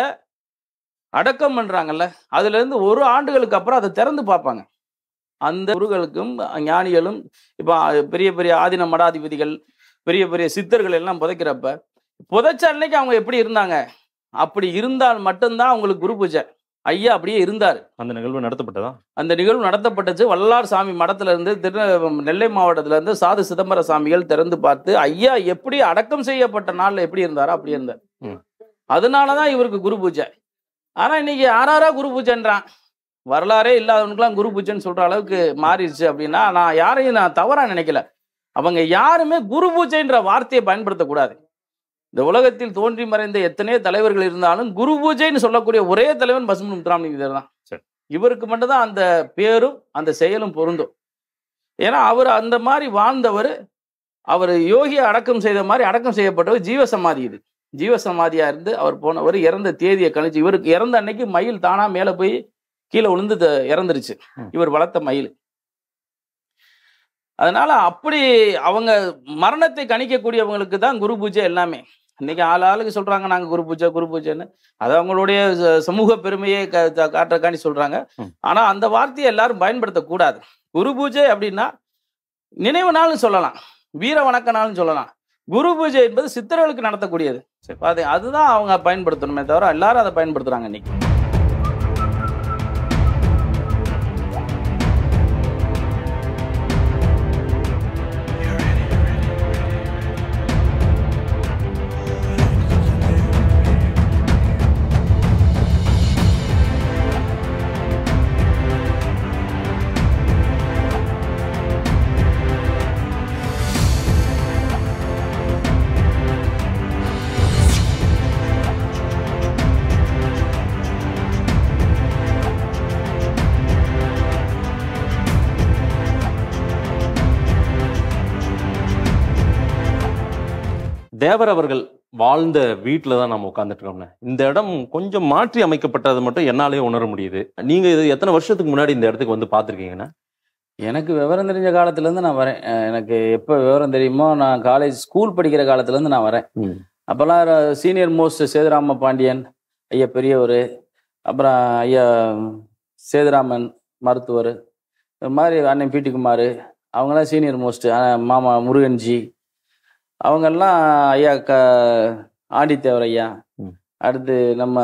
அடக்கம் பண்றாங்கல்ல அதுல இருந்து ஒரு ஆண்டுகளுக்கு அப்புறம் அதை திறந்து பார்ப்பாங்க அந்த குருகளுக்கும் ஞானிகளும் இப்போ பெரிய பெரிய ஆதின மடாதிபதிகள் பெரிய பெரிய சித்தர்கள் எல்லாம் புதைக்கிறப்ப புதைச்ச அன்னைக்கு அவங்க எப்படி இருந்தாங்க அப்படி இருந்தால் மட்டும்தான் அவங்களுக்கு குரு பூஜை ஐயா அப்படியே இருந்தார் அந்த நிகழ்வு நடத்தப்பட்டதா அந்த நிகழ்வு நடத்தப்பட்டுச்சு வல்லார் சாமி மடத்துல இருந்து திரு நெல்லை மாவட்டத்துல இருந்து சாது சிதம்பர சாமிகள் திறந்து பார்த்து ஐயா எப்படி அடக்கம் செய்யப்பட்ட நாள்ல எப்படி இருந்தாரோ அப்படி இருந்தார் ம். அதனாலதான் இவருக்கு குரு பூஜை ஆனா இன்னைக்கு யாராரா குரு பூஜைன்றான் வரலாறே இல்லாதவனுக்குலாம் குரு பூஜைன்னு சொல்ற அளவுக்கு மாறிடுச்சு அப்படின்னா நான் யாரையும் நான் தவறா நினைக்கல அவங்க யாருமே குரு பூஜைன்ற வார்த்தையை பயன்படுத்தக்கூடாது இந்த உலகத்தில் தோன்றி மறைந்த எத்தனையோ தலைவர்கள் இருந்தாலும் குரு பூஜைன்னு சொல்லக்கூடிய ஒரே தலைவன் பசுமன் முத்துராமலிங்க தேவர் தான் சரி. இவருக்கு மட்டும்தான் அந்த பேரும் அந்த செயலும் பொருந்தும் ஏன்னா அவர் அந்த மாதிரி வாழ்ந்தவர் அவர் யோகியை அடக்கம் செய்த மாதிரி அடக்கம் செய்யப்பட்டவர் ஜீவசமாதி இது ஜீவசமாதியா இருந்து அவர் போனவர் இறந்த தேதியை கணிச்சு இவருக்கு இறந்த அன்னைக்கு மயில் தானா மேல போய் கீழே விழுந்து த- இறந்துருச்சு ம். இவர் வளர்த்த மயில் அதனால அப்படி அவங்க மரணத்தை கணிக்கக்கூடியவங்களுக்கு தான் குரு பூஜை எல்லாமே இன்னைக்கு ஆள் ஆளுக்கு சொல்றாங்க நாங்க குரு பூஜை குரு பூஜைன்னு அது அவங்களுடைய ச- சமூக பெருமையை க- த- காட்டுறக்காண்டி சொல்றாங்க ம். ஆனா அந்த வார்த்தையை எல்லாரும் பயன்படுத்தக்கூடாது குரு பூஜை அப்படின்னா நினைவு நாள்னு சொல்லலாம் வீர வணக்க நாள்னு சொல்லலாம் குரு பூஜை என்பது சித்தர்களுக்கு நடத்தக்கூடியது சரி, அது அதுதான் அவங்க பயன்படுத்தணுமே தவிர எல்லாரும் அதை பயன்படுத்துறாங்க இன்னைக்கு தேவர் அவர்கள் வாழ்ந்த வீட்டில் தான் நம்ம உட்காந்துட்டு இருக்கோம்னே இந்த இடம் கொஞ்சம் மாற்றி அமைக்கப்பட்டது மட்டும் என்னாலே உணர முடியுது நீங்க இது எத்தனை வருஷத்துக்கு முன்னாடி இந்த இடத்துக்கு வந்து பார்த்துருக்கீங்கண்ணா எனக்கு விவரம் தெரிஞ்ச காலத்துலேருந்து நான் வரேன் அஹ் எனக்கு எப்போ விவரம் தெரியுமோ நான் காலேஜ் ஸ்கூல் படிக்கிற காலத்துலேருந்து நான் வரேன் ம். அப்போல்லாம் சீனியர் மோஸ்ட் சேதுராம பாண்டியன் ஐயா பெரியவர் அப்புறம் ஐயா சேதுராமன் மருத்துவர் இது மாதிரி அண்ணன் பிடி குமார் அவங்கெல்லாம் சீனியர் மோஸ்ட் மாமா முருகன்ஜி அவங்கெல்லாம் ஐயா க ஆண்டித்தேவர் ஐயா ம். அடுத்து நம்ம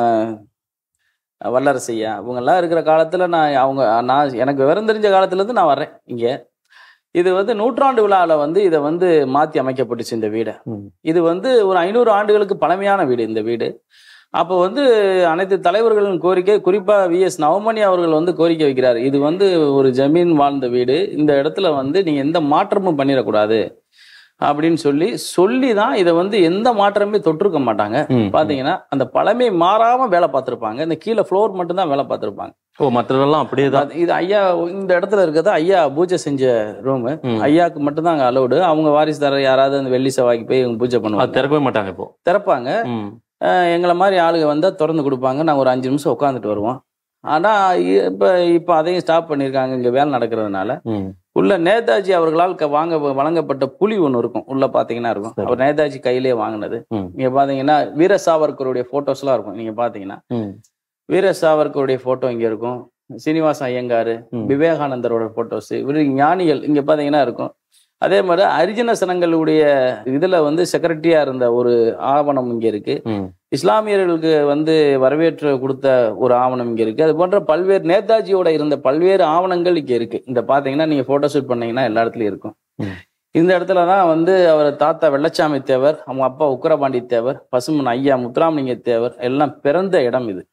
வல்லரசு ஐயா இவங்கெல்லாம் இருக்கிற காலத்தில் நான் அவங்க நான் எனக்கு விவரம் தெரிஞ்ச காலத்துலேருந்து நான் வர்றேன் இங்கே இது வந்து நூற்றாண்டு விழாவில் வந்து இதை வந்து மாற்றி அமைக்கப்பட்டுச்சு இந்த வீடை ம். இது வந்து ஒரு ஐநூறு ஆண்டுகளுக்கு பழமையான வீடு இந்த வீடு அப்போ வந்து அனைத்து தலைவர்களின் கோரிக்கை குறிப்பாக விஎஸ் நவமணி அவர்கள் வந்து கோரிக்கை வைக்கிறார் இது வந்து ஒரு ஜமீன் வாழ்ந்த வீடு இந்த இடத்துல வந்து நீங்கள் எந்த மாற்றமும் பண்ணிடக்கூடாது அப்படின்னு சொல்லி சொல்லி தான் இதை வந்து எந்த மாற்றமே தொட்டிருக்க மாட்டாங்க ம். பாத்தீங்கன்னா அந்த பழமை மாறாம வேலை பார்த்துருப்பாங்க இந்த கீழே ஃப்ளோர் மட்டும் தான் வேலை பார்த்துருப்பாங்க ஓ மற்றதெல்லாம் அப்படியே தான் இது ஐயா இந்த இடத்துல இருக்கிறது ஐயா பூஜை செஞ்ச ரூமு ம். ஐயாவுக்கு மட்டும் தான் அங்கே அலௌடு அவங்க வாரிசுதாரர் யாராவது அந்த வெள்ளி செவ்வாய்க்கு போய் இவங்க பூஜை அது பண்ணுவாங்க திறக்கவே மாட்டாங்க இப்போ திறப்பாங்க ம். அஹ் எங்களை மாதிரி ஆளுங்க வந்தால் திறந்து கொடுப்பாங்க நாங்கள் ஒரு அஞ்சு நிமிஷம் உட்காந்துட்டு வருவோம் ஆனால் இப்போ இப்போ அதையும் ஸ்டாப் பண்ணியிருக்காங்க இங்கே வேலை நடக்கிறதுனால ம். உள்ள நேதாஜி அவர்களால் க- வாங்க வழங்கப்பட்ட புலி ஒன்று இருக்கும் உள்ள பார்த்தீங்கன்னா இருக்கும் சரி. அவர் நேதாஜி கையிலே வாங்கினது ம். நீங்க பாத்தீங்கன்னா வீர சாவர்கருடைய போட்டோஸ்லாம் இருக்கும் நீங்க பாத்தீங்கன்னா ம். வீர சாவர்கருடைய போட்டோ இங்க இருக்கும் சீனிவாச ஐயங்காரு ம். விவேகானந்தரோட போட்டோஸ் இவரு ஞானிகள் இங்க பாத்தீங்கன்னா இருக்கும் அதே மாதிரி அரிஜன சனங்களுடைய இதுல வந்து செக்ரட்டரியா இருந்த ஒரு ஆவணம் இங்க இருக்கு ம். இஸ்லாமியர்களுக்கு வந்து வரவேற்று கொடுத்த ஒரு ஆவணம் இங்க இருக்கு அது போன்ற பல்வேறு நேதாஜியோட இருந்த பல்வேறு ஆவணங்கள் இங்க இருக்கு இந்த பாத்தீங்கன்னா நீங்க போட்டோ ஷூட் பண்ணீங்கன்னா எல்லா இடத்துலயும் இருக்கும் ம். இந்த இடத்துல தான் வந்து அவர் தாத்தா வெள்ளச்சாமி தேவர் அவங்க அப்பா உக்கரபாண்டி தேவர் பசுமன் ஐயா முத்துராமலிங்க தேவர் எல்லாம் பிறந்த இடம் இது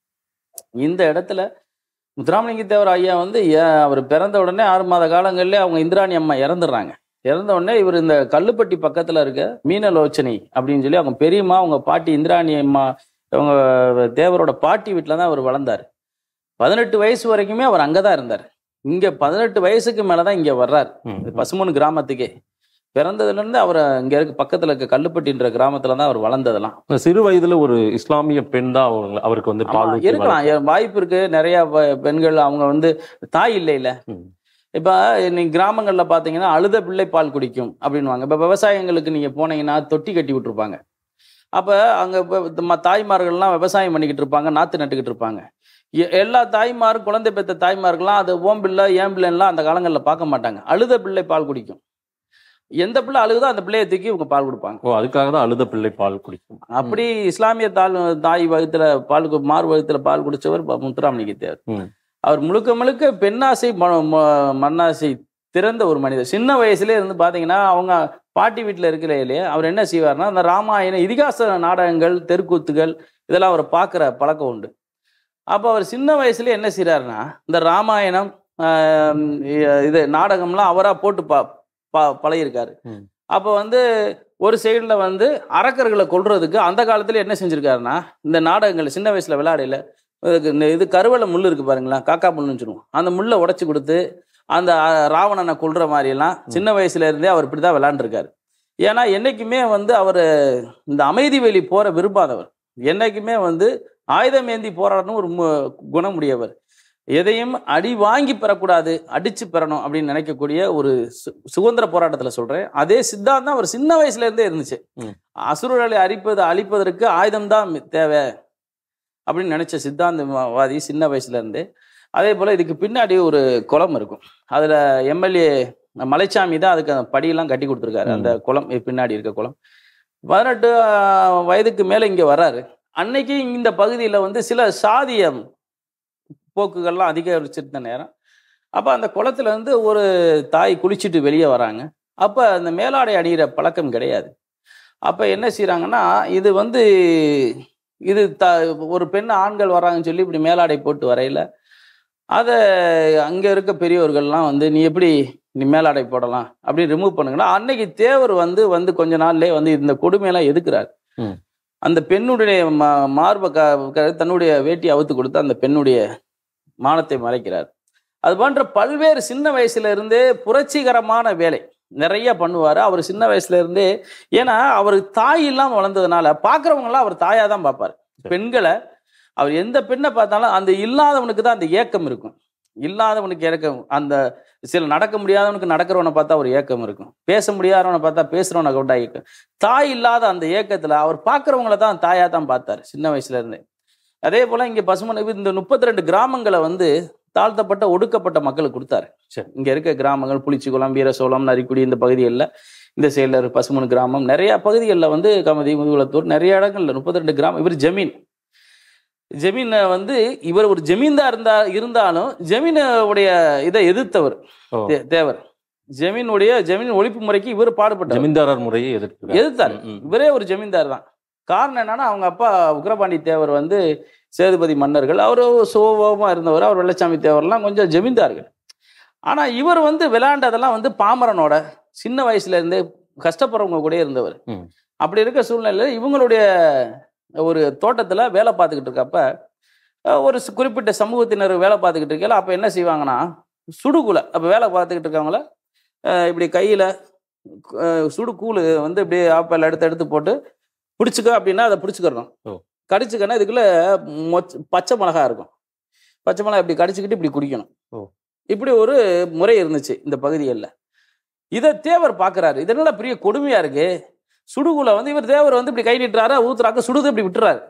இந்த இடத்துல முத்துராமலிங்க தேவர் ஐயா வந்து ஏ- அவர் பிறந்த உடனே ஆறு மாத காலங்கள்ல அவங்க இந்திராணி அம்மா இறந்துடுறாங்க இறந்த உடனே இவர் இந்த கல்லுப்பட்டி பக்கத்துல இருக்க மீனலோச்சனை அப்படின்னு சொல்லி அவங்க பெரியம்மா அவங்க பாட்டி இந்திராணி அம்மா அவங்க தேவரோட பாட்டி வீட்டில் தான் அவர் வளர்ந்தார் பதினெட்டு வயசு வரைக்குமே அவர் அங்கே தான் இருந்தார் இங்கே பதினெட்டு வயசுக்கு மேலே தான் இங்கே வர்றார் ம். இது பசுமன் கிராமத்துக்கே பிறந்ததுலேருந்து அவர் இங்கே இருக்க பக்கத்தில் இருக்க கல்லுப்பட்டின்ற கிராமத்தில் தான் அவர் வளர்ந்ததெல்லாம் இந்த சிறு வயதுல ஒரு இஸ்லாமிய பெண் தான் அவங்க அவருக்கு வந்து பால் ஆமா, ஊத்தி இருக்கலாம் ஏ- வாய்ப்பு இருக்கு நிறைய வ- பெண்கள் அவங்க வந்து தாய் இல்லை இல்ல ம். இப்ப நீங்க கிராமங்கள்ல பாத்தீங்கன்னா அழுத பிள்ளை பால் குடிக்கும் அப்படின்வாங்க இப்ப விவசாயங்களுக்கு நீங்க போனீங்கன்னா தொட்டி கட்டி விட்டுருப்பாங்க அப்ப அங்க இப்ப ம- தாய்மார்கள்லாம் விவசாயம் பண்ணிக்கிட்டு இருப்பாங்க நாத்து நட்டுக்கிட்டு இருப்பாங்க எ- எல்லா தாய்மாரும் குழந்தை பெற்ற தாய்மார்கள்லாம் அது ஓம் பிள்ளை ஏன் பிள்ளைலாம் அந்த காலங்களில் பார்க்க மாட்டாங்க அழுத பிள்ளை பால் குடிக்கும் எந்த பிள்ளை அழுகுதோ அந்த பிள்ளையை தூக்கி இவங்க பால் கொடுப்பாங்க ஓ அதுக்காக தான் அழுத பிள்ளை பால் குடிக்கும் அப்படி இஸ்லாமிய தாய் தாய் வகுத்துல பால் கு- மார் வகுத்துல பால் குடிச்சவர் ப- முத்துராமலிங்க தேவர் ம். அவர் முழுக்க முழுக்க பெண்ணாசை ம- ம- மண்ணாசை திறந்த ஒரு மனிதர் சின்ன வயசுல இருந்து பாத்தீங்கன்னா அவங்க பாட்டி வீட்டுல இருக்கிறையிலே அவர் என்ன செய்வார்னா அந்த ராமாயண இதிகாச நாடகங்கள் தெருக்கூத்துகள் இதெல்லாம் அவர் பார்க்குற பழக்கம் உண்டு அப்போ அவர் சின்ன வயசுல என்ன செய்றாருன்னா இந்த ராமாயணம் ஆஹ் இது நாடகம்லாம் அவரா போட்டு பா பா பழகிருக்காரு ம். அப்போ வந்து ஒரு சைடில் வந்து அரக்கர்களை கொல்றதுக்கு அந்த காலத்துல என்ன செஞ்சிருக்காருன்னா இந்த நாடகங்கள் சின்ன வயசுல விளையாடையில இதுக்கு இந்த இது கருவேல முள் இருக்கு பாருங்களேன் காக்கா முள்ளுன்னு சொல்லுவோம் அந்த முள்ளை உடைச்சு கொடுத்து அந்த அஹ், ராவணனை கொல்ற மாதிரி எல்லாம் சின்ன வயசுல இருந்தே அவர் இப்படி தான் விளையாண்டுருக்காரு ஏன்னா என்னைக்குமே வந்து அவர் இந்த அமைதி வெளி போற விரும்பாதவர் என்னைக்குமே வந்து ஆயுதம் ஏந்தி போராடணும் ஒரு மு- குணமுடையவர் எதையும் அடி வாங்கி பெறக்கூடாது அடிச்சு பெறணும் அப்படின்னு நினைக்கக்கூடிய ஒரு சு- சுதந்திர போராட்டத்துல சொல்றேன் அதே சித்தாந்தம் அவர் சின்ன வயசுல இருந்தே இருந்துச்சு ம். அசுரர்களை அழிப்பது அழிப்பதற்கு ஆயுதம் தான் தேவை அப்படின்னு நினைச்ச சித்தாந்தவாதி சின்ன வயசுல இருந்தே அதே போல இதுக்கு பின்னாடி ஒரு குளம் இருக்கும் அதுல எம்எல்ஏ மலைச்சாமி தான் அதுக்கு அந்த படியெல்லாம் கட்டி கொடுத்துருக்காரு அந்த குளம் பின்னாடி இருக்க குளம் பதினெட்டு ஆஹ், வயதுக்கு மேலே இங்கே வர்றாரு அன்னைக்கு இந்த பகுதியில் வந்து சில சாதிய போக்குகள்லாம் அதிகரிச்சிருந்த நேரம் அப்போ அந்த குளத்துல இருந்து ஒரு தாய் குளிச்சுட்டு வெளியே வராங்க அப்போ அந்த மேலாடை அணிகிற பழக்கம் கிடையாது அப்போ என்ன செய்கிறாங்கன்னா இது வந்து இது த ஒரு பெண் ஆண்கள் வராங்கன்னு சொல்லி இப்படி மேலாடை போட்டு வரையில அதை அங்கே இருக்க பெரியவர்கள்லாம் வந்து நீ எப்படி நீ மேலாடை போடலாம் அப்படி ரிமூவ் பண்ணுங்கன்னா அன்னைக்கு தேவர் வந்து வந்து கொஞ்ச நாள்லயே வந்து இந்த கொடுமையெல்லாம் எதுக்குறாரு ம். அந்த பெண்ணுடைய மா மார்பை க க- தன்னுடைய வேட்டி அவுத்து கொடுத்து அந்த பெண்ணுடைய மானத்தை மறைக்கிறார் அது போன்ற பல்வேறு சின்ன வயசுல இருந்தே புரட்சிகரமான வேலை நிறைய பண்ணுவார் அவர் சின்ன வயசுல இருந்தே ஏன்னா அவருக்கு தாய் இல்லாம வளர்ந்ததுனால பார்க்குறவங்களாம் அவர் தாயா தான் பார்ப்பார் பெண்களை அவர் எந்த பெண்ணை பார்த்தாலும் அந்த இல்லாதவனுக்கு தான் அந்த ஏக்கம் இருக்கும் இல்லாதவனுக்கு ஏக்கம் அந்த சில நடக்க முடியாதவனுக்கு நடக்கிறவனை பார்த்தா ஒரு ஏக்கம் இருக்கும் பேச முடியாதவனை பார்த்தா பேசுறவனை கொண்டா ஏக்கம் தாய் இல்லாத அந்த ஏக்கத்துல அவர் பார்க்குறவங்கள தான் தாயா தான் பார்த்தாரு சின்ன வயசுல இருந்தே அதே போல இங்க பசுமன் இந்த முப்பத்தி ரெண்டு கிராமங்களை வந்து தாழ்த்தப்பட்ட ஒடுக்கப்பட்ட மக்களுக்கு கொடுத்தாரு சரி. இங்க இருக்க கிராமங்கள் புளிச்சிக்குளம் வீரசோளம் நரிக்குடி இந்த பகுதிகளில் இந்த சைடில் இருக்க பசுமன் கிராமம் நிறைய பகுதிகளில் வந்து கமதி முதுகுளத்தூர் நிறைய இடங்கள்ல முப்பத்தி ரெண்டு கிராமம் இவர் ஜமீன் ஜமீனை வந்து இவர் ஒரு ஜமீன்தார் இருந்தா இருந்தாலும் ஜமீன உடைய இதை எதிர்த்தவர் ஓ. தே- தேவர் ஜமீனுடைய ஜமீன் ஒழிப்பு முறைக்கு இவர் பாடுபட்டார் ஜமீன்தாரர் முறையை எதிர்க்கிறார் எதிர்த்தார் ம், ம். இவரே ஒரு ஜமீன்தார் தான் காரணம் என்னன்னா அவங்க அப்பா உக்ரபாண்டி தேவர் வந்து சேதுபதி மன்னர்கள் அவர் சோபமாக இருந்தவர் அவர் வெள்ளச்சாமி தேவர்லாம் கொஞ்சம் ஜமீன்தார்கள் ஆனா இவர் வந்து விளையாண்டதெல்லாம் வந்து பாமரனோட சின்ன வயசுல இருந்தே கஷ்டப்படுறவங்க கூட இருந்தவர் ம். அப்படி இருக்க சூழ்நிலையில் இவங்களுடைய ஒரு தோட்டத்துல வேலை பார்த்துக்கிட்டு இருக்கப்ப அஹ், ஒரு சி- குறிப்பிட்ட சமூகத்தினர் வேலை பார்த்துக்கிட்டு இருக்கையில அப்ப என்ன செய்வாங்கன்னா சுடுகுலை அப்ப வேலை பார்த்துக்கிட்டு இருக்கவங்கள அஹ், இப்படி கையில அஹ், சுடுகூழு வந்து இப்படி ஆப்பல் எடுத்து எடுத்து போட்டு பிடிச்சிக்க அப்படின்னா அதை பிடிச்சிக்கிறணும் ஓ. கடிச்சுக்கன்னா இதுக்குள்ள மொச்ச- பச்சை மிளகா இருக்கும் பச்சை மிளகா இப்படி கடிச்சுக்கிட்டு இப்படி குடிக்கணும் ஓ. இப்படி ஒரு முறை இருந்துச்சு இந்த பகுதிகளில் இதை தேவர் பார்க்கறாரு இது என்னடா பெரிய கொடுமையா இருக்கு சுடுகுல வந்து இவர் தேவர் வந்து இப்படி கை நீட்டுறாரு ஊத்துறாக்க சுடுது இப்படி விட்டுறாரு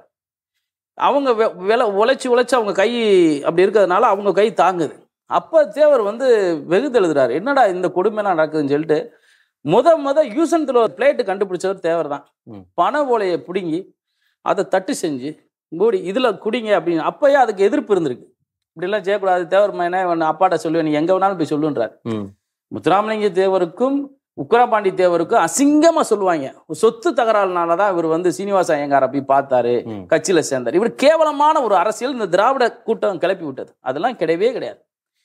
அவங்க வெ- வில உழைச்சி உழைச்சி அவங்க கை அப்படி இருக்கிறதுனால அவங்க கை தாங்குது அப்ப தேவர் வந்து வெகுது எழுதுறாரு என்னடா இந்த கொடுமைலாம் நடக்குதுன்னு சொல்லிட்டு முத முத யூசன்ல ஒரு பிளேட்டு கண்டுபிடிச்சவர் தேவர் தான் ம். பனை ஓலையை பிடுங்கி அதை தட்டு செஞ்சு மூடி இதுல குடிங்க அப்படின்னு அப்பயே அதுக்கு எதிர்ப்பு இருந்திருக்கு இப்படிலாம் செய்யக்கூடாது தேவர் மைனா இவன் அப்பாட்ட சொல்லுவேன் நீ எங்க வேணாலும் போய் சொல்லுன்றார் ம். முத்துராமலிங்க தேவருக்கும் உக்கரபாண்டி தேவருக்கும் அசிங்கமா சொல்லுவாங்க சொத்து தகராறுனால தான் இவர் வந்து சீனிவாச ஐயங்காரை போய் பார்த்தாரு ம். கட்சியில சேர்ந்தார் இவர் கேவலமான ஒரு அரசியல் இந்த திராவிட கூட்டம் கிளப்பி விட்டது அதெல்லாம் கிடையவே கிடையாது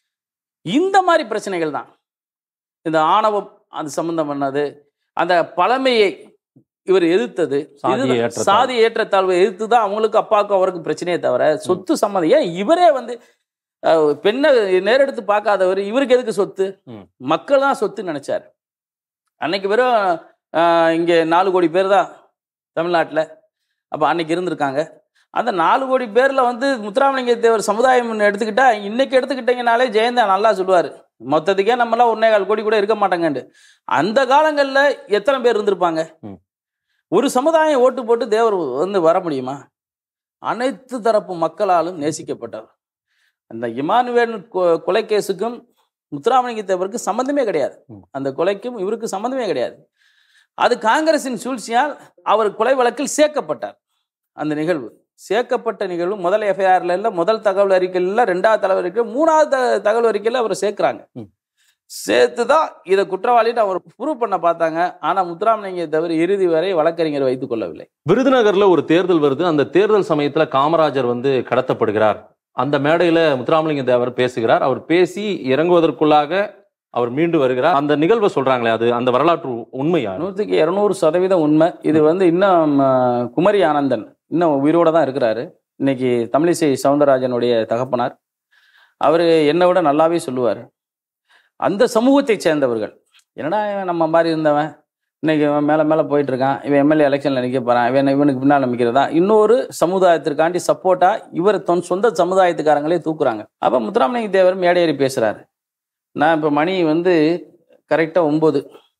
இந்த மாதிரி பிரச்சனைகள் தான் இந்த ஆணவம் அது சம்பந்தம் பண்ணது அந்த பழமையை இவர் எதிர்த்தது சாதிய இதுதான் ஏற்றத்தாழ்வு. சாதி ஏற்றத்தாழ்வை எதிர்த்து தான் அவங்களுக்கு அப்பாவுக்கும் அவருக்கு பிரச்சனையே தவிர சொத்து சம்மந்தம் ஏன் இவரே வந்து அஹ், பெண்ணை நேரெடுத்து பார்க்காதவர் இவருக்கு எதுக்கு சொத்து ம். மக்கள் தான் சொத்து நினைச்சாரு அன்னைக்கு வெறும் அஹ், இங்கே நாலு கோடி பேர் தான் தமிழ்நாட்டில் அப்போ அன்னைக்கு இருந்திருக்காங்க அந்த நாலு கோடி பேரில் வந்து முத்துராமலிங்க தேவர் சமுதாயம் எடுத்துக்கிட்டா இன்னைக்கு எடுத்துக்கிட்டீங்கனாலே ஜெயந்தா நல்லா சொல்லுவார் மொத்தத்துக்கே நம்மளாம் ஒன்னே கால் கோடி கூட இருக்க மாட்டாங்கண்டு அந்த காலங்களில் எத்தனை பேர் இருந்திருப்பாங்க ம். ஒரு சமுதாயம் ஓட்டு போட்டு தேவர் வந்து வர முடியுமா அனைத்து தரப்பு மக்களாலும் நேசிக்கப்பட்டவர் அந்த இமானுவேல் கொ- கொலை கேஸுக்கும் முத்துராமலிங்க தேவருக்கு சம்மந்தமே கிடையாது ம். அந்த கொலைக்கும் இவருக்கு சம்மந்தமே கிடையாது அது காங்கிரசின் சூழ்ச்சியால் அவர் கொலை வழக்கில் சேர்க்கப்பட்டார் அந்த நிகழ்வு சேர்க்கப்பட்ட நிகழ்வு முதல் எஃப்ஐஆர்ல இல்ல முதல் தகவல் அறிக்கையில் இல்ல ரெண்டாவது தகவல் அறிக்கை மூணாவது த- தகவல் அறிக்கையில் அவரை சேர்க்கிறாங்க ம். சேர்த்து தான் இதை குற்றவாளின்னு அவர் ப்ரூவ் பண்ண பார்த்தாங்க ஆனா முத்துராமலிங்க தவிர இறுதி வரை வழக்கறிஞர் வைத்துக் கொள்ளவில்லை விருதுநகர்ல ஒரு தேர்தல் வருது அந்த தேர்தல் சமயத்துல காமராஜர் வந்து கடத்தப்படுகிறார் அந்த மேடையில முத்துராமலிங்க தேவர் பேசுகிறார் அவர் பேசி இறங்குவதற்குள்ளாக அவர் மீண்டு வருகிறார் அந்த நிகழ்வை சொல்றாங்களே அது அந்த வரலாற்று உண்மையா நூற்றுக்கு இரநூறு சதவீதம் உண்மை இது வந்து இன்னும் அஹ், குமரி ஆனந்தன் இன்னும் உயிரோட தான் இருக்கிறாரு இன்னைக்கு தமிழிசை சவுந்தரராஜனுடைய தகப்பனார் அவர் என்னை விட நல்லாவே சொல்லுவார் அந்த சமூகத்தை சேர்ந்தவர்கள் என்னடா இவன் நம்ம மாதிரி இருந்தவன் இன்னைக்கு இவன் மேலே மேலே போயிட்டு இருக்கான் இவன் எம்எல்ஏ எலெக்ஷனில் நிற்க போகிறான் இவன் இவனுக்கு பின்னால் நிற்கிறதா இன்னொரு சமுதாயத்திற்காண்டி சப்போர்ட்டாக இவர் தொன் சொந்த சமுதாயத்துக்காரங்களே தூக்குறாங்க அப்போ முத்துராமலிங்க தேவர் மேடையேறி பேசுகிறாரு நான் இப்போ மணி வந்து கரெக்டாக ஒம்பது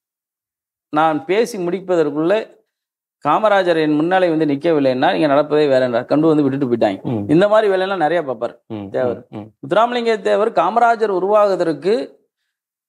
நான் பேசி முடிப்பதற்குள்ள காமராஜர் என் முன்னாலே வந்து நிற்கவில்லைன்னா இங்கே நடப்பதே வேறன்றா கண்டு வந்து விட்டுட்டு போயிட்டாங்க ம், இந்த மாதிரி வேலையெல்லாம் நிறைய பார்ப்பார் ம், தேவர். ம், முத்துராமலிங்க தேவர் காமராஜர் உருவாகுவதற்கு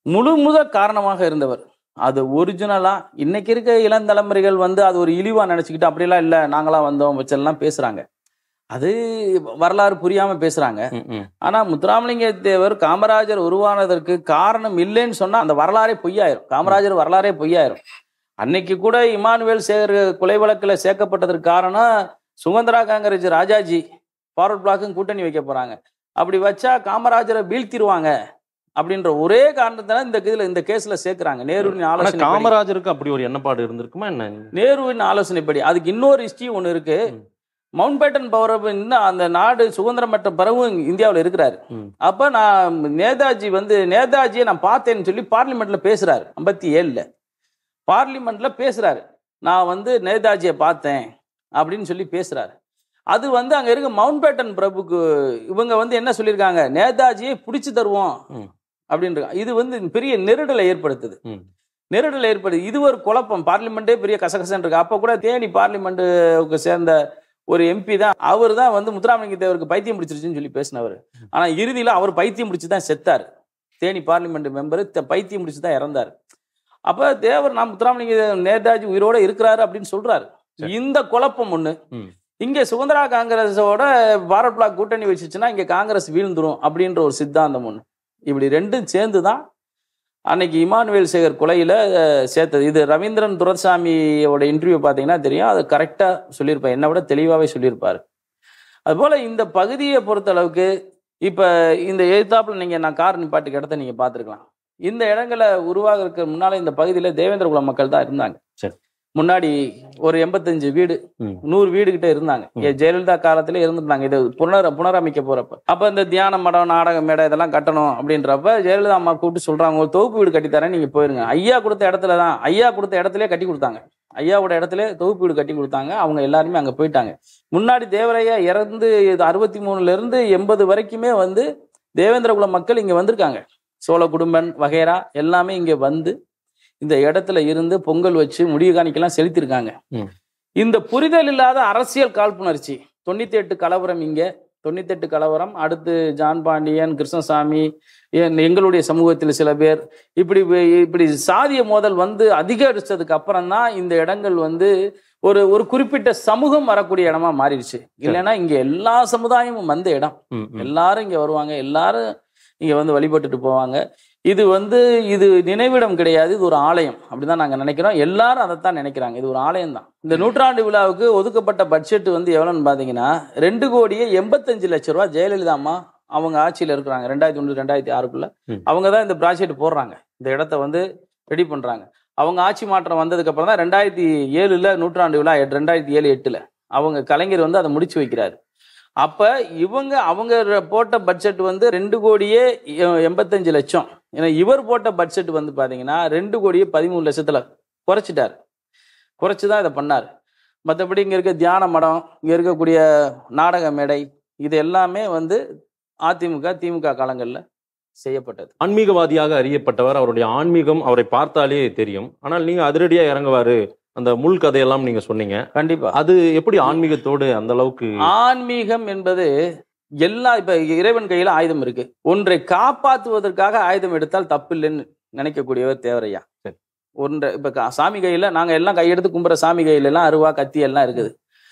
முழு முதற் காரணமாக இருந்தவர் அது ஒரிஜினலா இன்னைக்கு இருக்க இளந்தலைமுறைகள் வந்து அது ஒரு இழிவா நினைச்சுக்கிட்டு அப்படிலாம் இல்லை நாங்களாம் வந்தோம் வச்செல்லாம் பேசுறாங்க அது வரலாறு புரியாம பேசுறாங்க ம், ம். ஆனா முத்துராமலிங்க தேவர் காமராஜர் உருவானதற்கு காரணம் இல்லைன்னு சொன்னா அந்த வரலாறே பொய்யாயிரும் காமராஜர் வரலாறே பொய்யாயிரும் அன்னைக்கு கூட இமானுவேல் சேகர் கொலை வழக்குல சேர்க்கப்பட்டதற்கு காரணம் சுதந்திரா காங்கிரஸ் ராஜாஜி ஃபார்வர்ட் பிளாக்கும் கூட்டணி வைக்க போறாங்க அப்படி வச்சா காமராஜரை வீழ்த்திடுவாங்க அப்படின்ற ஒரே காரணத்தினால இந்த இதுல இந்த கேஸ்ல சேர்க்கிறாங்க நேருவின் ஆனா ஆலோசனை காமராஜருக்கு அப்படி ஒரு எண்ணப்பாடு இருந்திருக்குமா என்ன நேருவின் ஆலோசனைப்படி அதுக்கு இன்னொரு ஹிஸ்டரி ஒன்று இருக்கு ம். மவுண்ட் பேட்டன் பவர் இன்னும் அந்த நாடு சுதந்திரம் பெற்ற பிறகும் இந்தியாவில் இருக்கிறாரு ம். அப்ப நான் நேதாஜி வந்து நேதாஜியை நான் பார்த்தேன்னு சொல்லி பார்லிமெண்ட்ல பேசுறாரு ஐம்பத்தி ஏழுல பார்லிமெண்ட்ல பேசுறாரு நான் வந்து நேதாஜியை பார்த்தேன் அப்படின்னு சொல்லி பேசுறாரு அது வந்து அங்க இருக்க மவுண்ட் பேட்டன் பிரபுக்கு இவங்க வந்து என்ன சொல்லியிருக்காங்க நேதாஜியை பிடிச்சு தருவோம் ம். அப்படின்ற இது வந்து பெரிய நெருடலை ஏற்படுத்துது ம். நெருடல் ஏற்படுது இது ஒரு குழப்பம் பார்லிமெண்ட்டே பெரிய கசகசன்னு இருக்கு அப்போ கூட தேனி பார்லிமெண்ட்டுக்கு சேர்ந்த ஒரு எம்பி தான் அவர் தான் வந்து முத்துராமலிங்க தேவருக்கு பைத்தியம் பிடிச்சிருச்சுன்னு சொல்லி பேசினவர் ஆனா இறுதியில அவர் பைத்தியம் பிடிச்சு தான் செத்தார் தேனி பார்லிமெண்ட் மெம்பர் பைத்தியம் பிடிச்சு தான் இறந்தார் அப்ப தேவர் நான் முத்துராமலிங்க தேவர் நேதாஜி உயிரோட இருக்கிறாரு அப்படின்னு சொல்றாரு சரி. இந்த குழப்பம் ஒண்ணு ம். இங்க சுதந்திரா காங்கிரஸோட பாரத் பிளாக் கூட்டணி வச்சுச்சுன்னா இங்க காங்கிரஸ் வீழ்ந்துரும் அப்படின்ற ஒரு சித்தாந்தம் ஒண்ணு இப்படி ரெண்டும் சேர்ந்து தான் அன்னைக்கு இமானுவேல் சேகர் கொலையில அஹ், சேர்த்தது இது ரவீந்திரன் துரசாமியோட இன்டர்வியூ பார்த்தீங்கன்னா தெரியும் அது கரெக்டாக சொல்லியிருப்பார் என்னை விட தெளிவாகவே சொல்லியிருப்பார் அதுபோல் இந்த பகுதியை பொறுத்தளவுக்கு இப்போ இந்த எழுத்தாப்புல நீங்கள் நான் கார் நிப்பாட்டுக்கு இடத்த நீங்கள் பார்த்துருக்கலாம் இந்த இடங்களை உருவாகிறதுக்கு முன்னால இந்த பகுதியில் தேவேந்திர குல மக்கள் தான் இருந்தாங்க சரி. முன்னாடி ஒரு எண்பத்தஞ்சு வீடு ம். நூறு வீடு கிட்ட இருந்தாங்க ம். ஏ, ஜெயலலிதா காலத்துல இருந்திருந்தாங்க இது புனர் புனரமைக்க போறப்ப அப்ப இந்த தியான மடம் நாடக மேடை இதெல்லாம் கட்டணும் அப்படின்றப்ப ஜெயலலிதா அம்மா கூப்பிட்டு சொல்றாங்க ஒரு தொகுப்பு வீடு கட்டித்தரேன் நீங்க போயிருங்க ஐயா கொடுத்த இடத்துல தான் ஐயா கொடுத்த இடத்துல கட்டி கொடுத்தாங்க ஐயாவோட இடத்துல தொகுப்பு வீடு கட்டி கொடுத்தாங்க அவங்க எல்லாருமே அங்க போயிட்டாங்க முன்னாடி தேவரையா இறந்து அறுபத்தி மூணுல இருந்து எண்பது வரைக்குமே வந்து தேவேந்திரகுல மக்கள் இங்க வந்திருக்காங்க சோழ குடும்பன் வகைரா எல்லாமே இங்க வந்து இந்த இடத்துல இருந்து பொங்கல் வச்சு முடிவு காணிக்கெல்லாம் செலுத்திருக்காங்க ம். இந்த புரிதல் இல்லாத அரசியல் காழ்ப்புணர்ச்சி தொண்ணூத்தி எட்டு கலவரம் இங்க தொண்ணூத்தெட்டு கலவரம் அடுத்து ஜான் பாண்டியன் கிருஷ்ணசாமி என்- எங்களுடைய சமூகத்தில் சில பேர் இப்படி வே- இப்படி சாதிய மோதல் வந்து அதிகரிச்சதுக்கு அப்புறம் தான் இந்த இடங்கள் வந்து ஒரு ஒரு குறிப்பிட்ட சமூகம் வரக்கூடிய இடமா மாறிடுச்சு இல்லைன்னா இங்க எல்லா சமுதாயமும் வந்த இடம் ம், ம். எல்லாரும் இங்க வருவாங்க எல்லாரும் இங்க வந்து வழிபட்டுட்டு போவாங்க இது வந்து இது நினைவிடம் கிடையாது இது ஒரு ஆலயம் அப்படிதான் நாங்க நினைக்கிறோம் எல்லாரும் அதைத்தான் நினைக்கிறாங்க இது ஒரு ஆலயம் தான் இந்த நூற்றாண்டு விழாவுக்கு ஒதுக்கப்பட்ட பட்ஜெட் வந்து எவ்வளவுன்னு பாத்தீங்கன்னா ரெண்டு கோடியே எண்பத்தஞ்சு லட்ச ரூபா ஜெயலலிதா அம்மா அவங்க ஆட்சியில இருக்கிறாங்க ரெண்டாயிரத்தி ஒன்று ரெண்டாயிரத்தி ஆறுக்குள்ள ம். அவங்க தான் இந்த ப்ராஜெக்ட் போடுறாங்க இந்த இடத்த வந்து ரெடி பண்றாங்க அவங்க ஆட்சி மாற்றம் வந்ததுக்கு அப்புறம் தான் ரெண்டாயிரத்தி ஏழுல நூற்றாண்டு விழா எட்- ரெண்டாயிரத்தி ஏழு எட்டுல அவங்க கலைஞர் வந்து அதை முடிச்சு வைக்கிறாரு அப்ப இவங்க அவங்க ர- போட்ட பட்ஜெட் வந்து ரெண்டு கோடியே எ- எண்பத்தஞ்சு லட்சம் ஏன்னா இவர் போட்ட பட்ஜெட் வந்து பாத்தீங்கன்னா ரெண்டு கோடியே பதிமூணு லட்சத்துல குறைச்சிட்டாரு குறைச்சு தான் இதை பண்ணாரு மற்றபடி இங்க இருக்க தியான மடம் இங்க இருக்கக்கூடிய நாடக மேடை இது எல்லாமே வந்து அதிமுக திமுக காலங்கள்ல செய்யப்பட்டது ஆன்மீகவாதியாக அறியப்பட்டவர் அவருடைய ஆன்மீகம் அவரை பார்த்தாலே தெரியும் ஆனால் நீங்க அதிரடியா இறங்குவாரு அந்த முள் கதையெல்லாம் நீங்க சொன்னீங்க கண்டிப்பா அது எப்படி ஆன்மீகத்தோடு அந்த அளவுக்கு ஆன்மீகம் என்பது எல்லா இப்ப இறைவன் கையில ஆயுதம் இருக்கு ஒன்றை காப்பாற்றுவதற்காக ஆயுதம் எடுத்தால் தப்பில்லைன்னு நினைக்கக்கூடியவர் தேவரையா சரி. ஒன்றை இப்ப கா- சாமி கையில நாங்க எல்லாம் கையெடுத்து கும்புற சாமி கையில எல்லாம் அருவா கத்தி எல்லாம் இருக்குது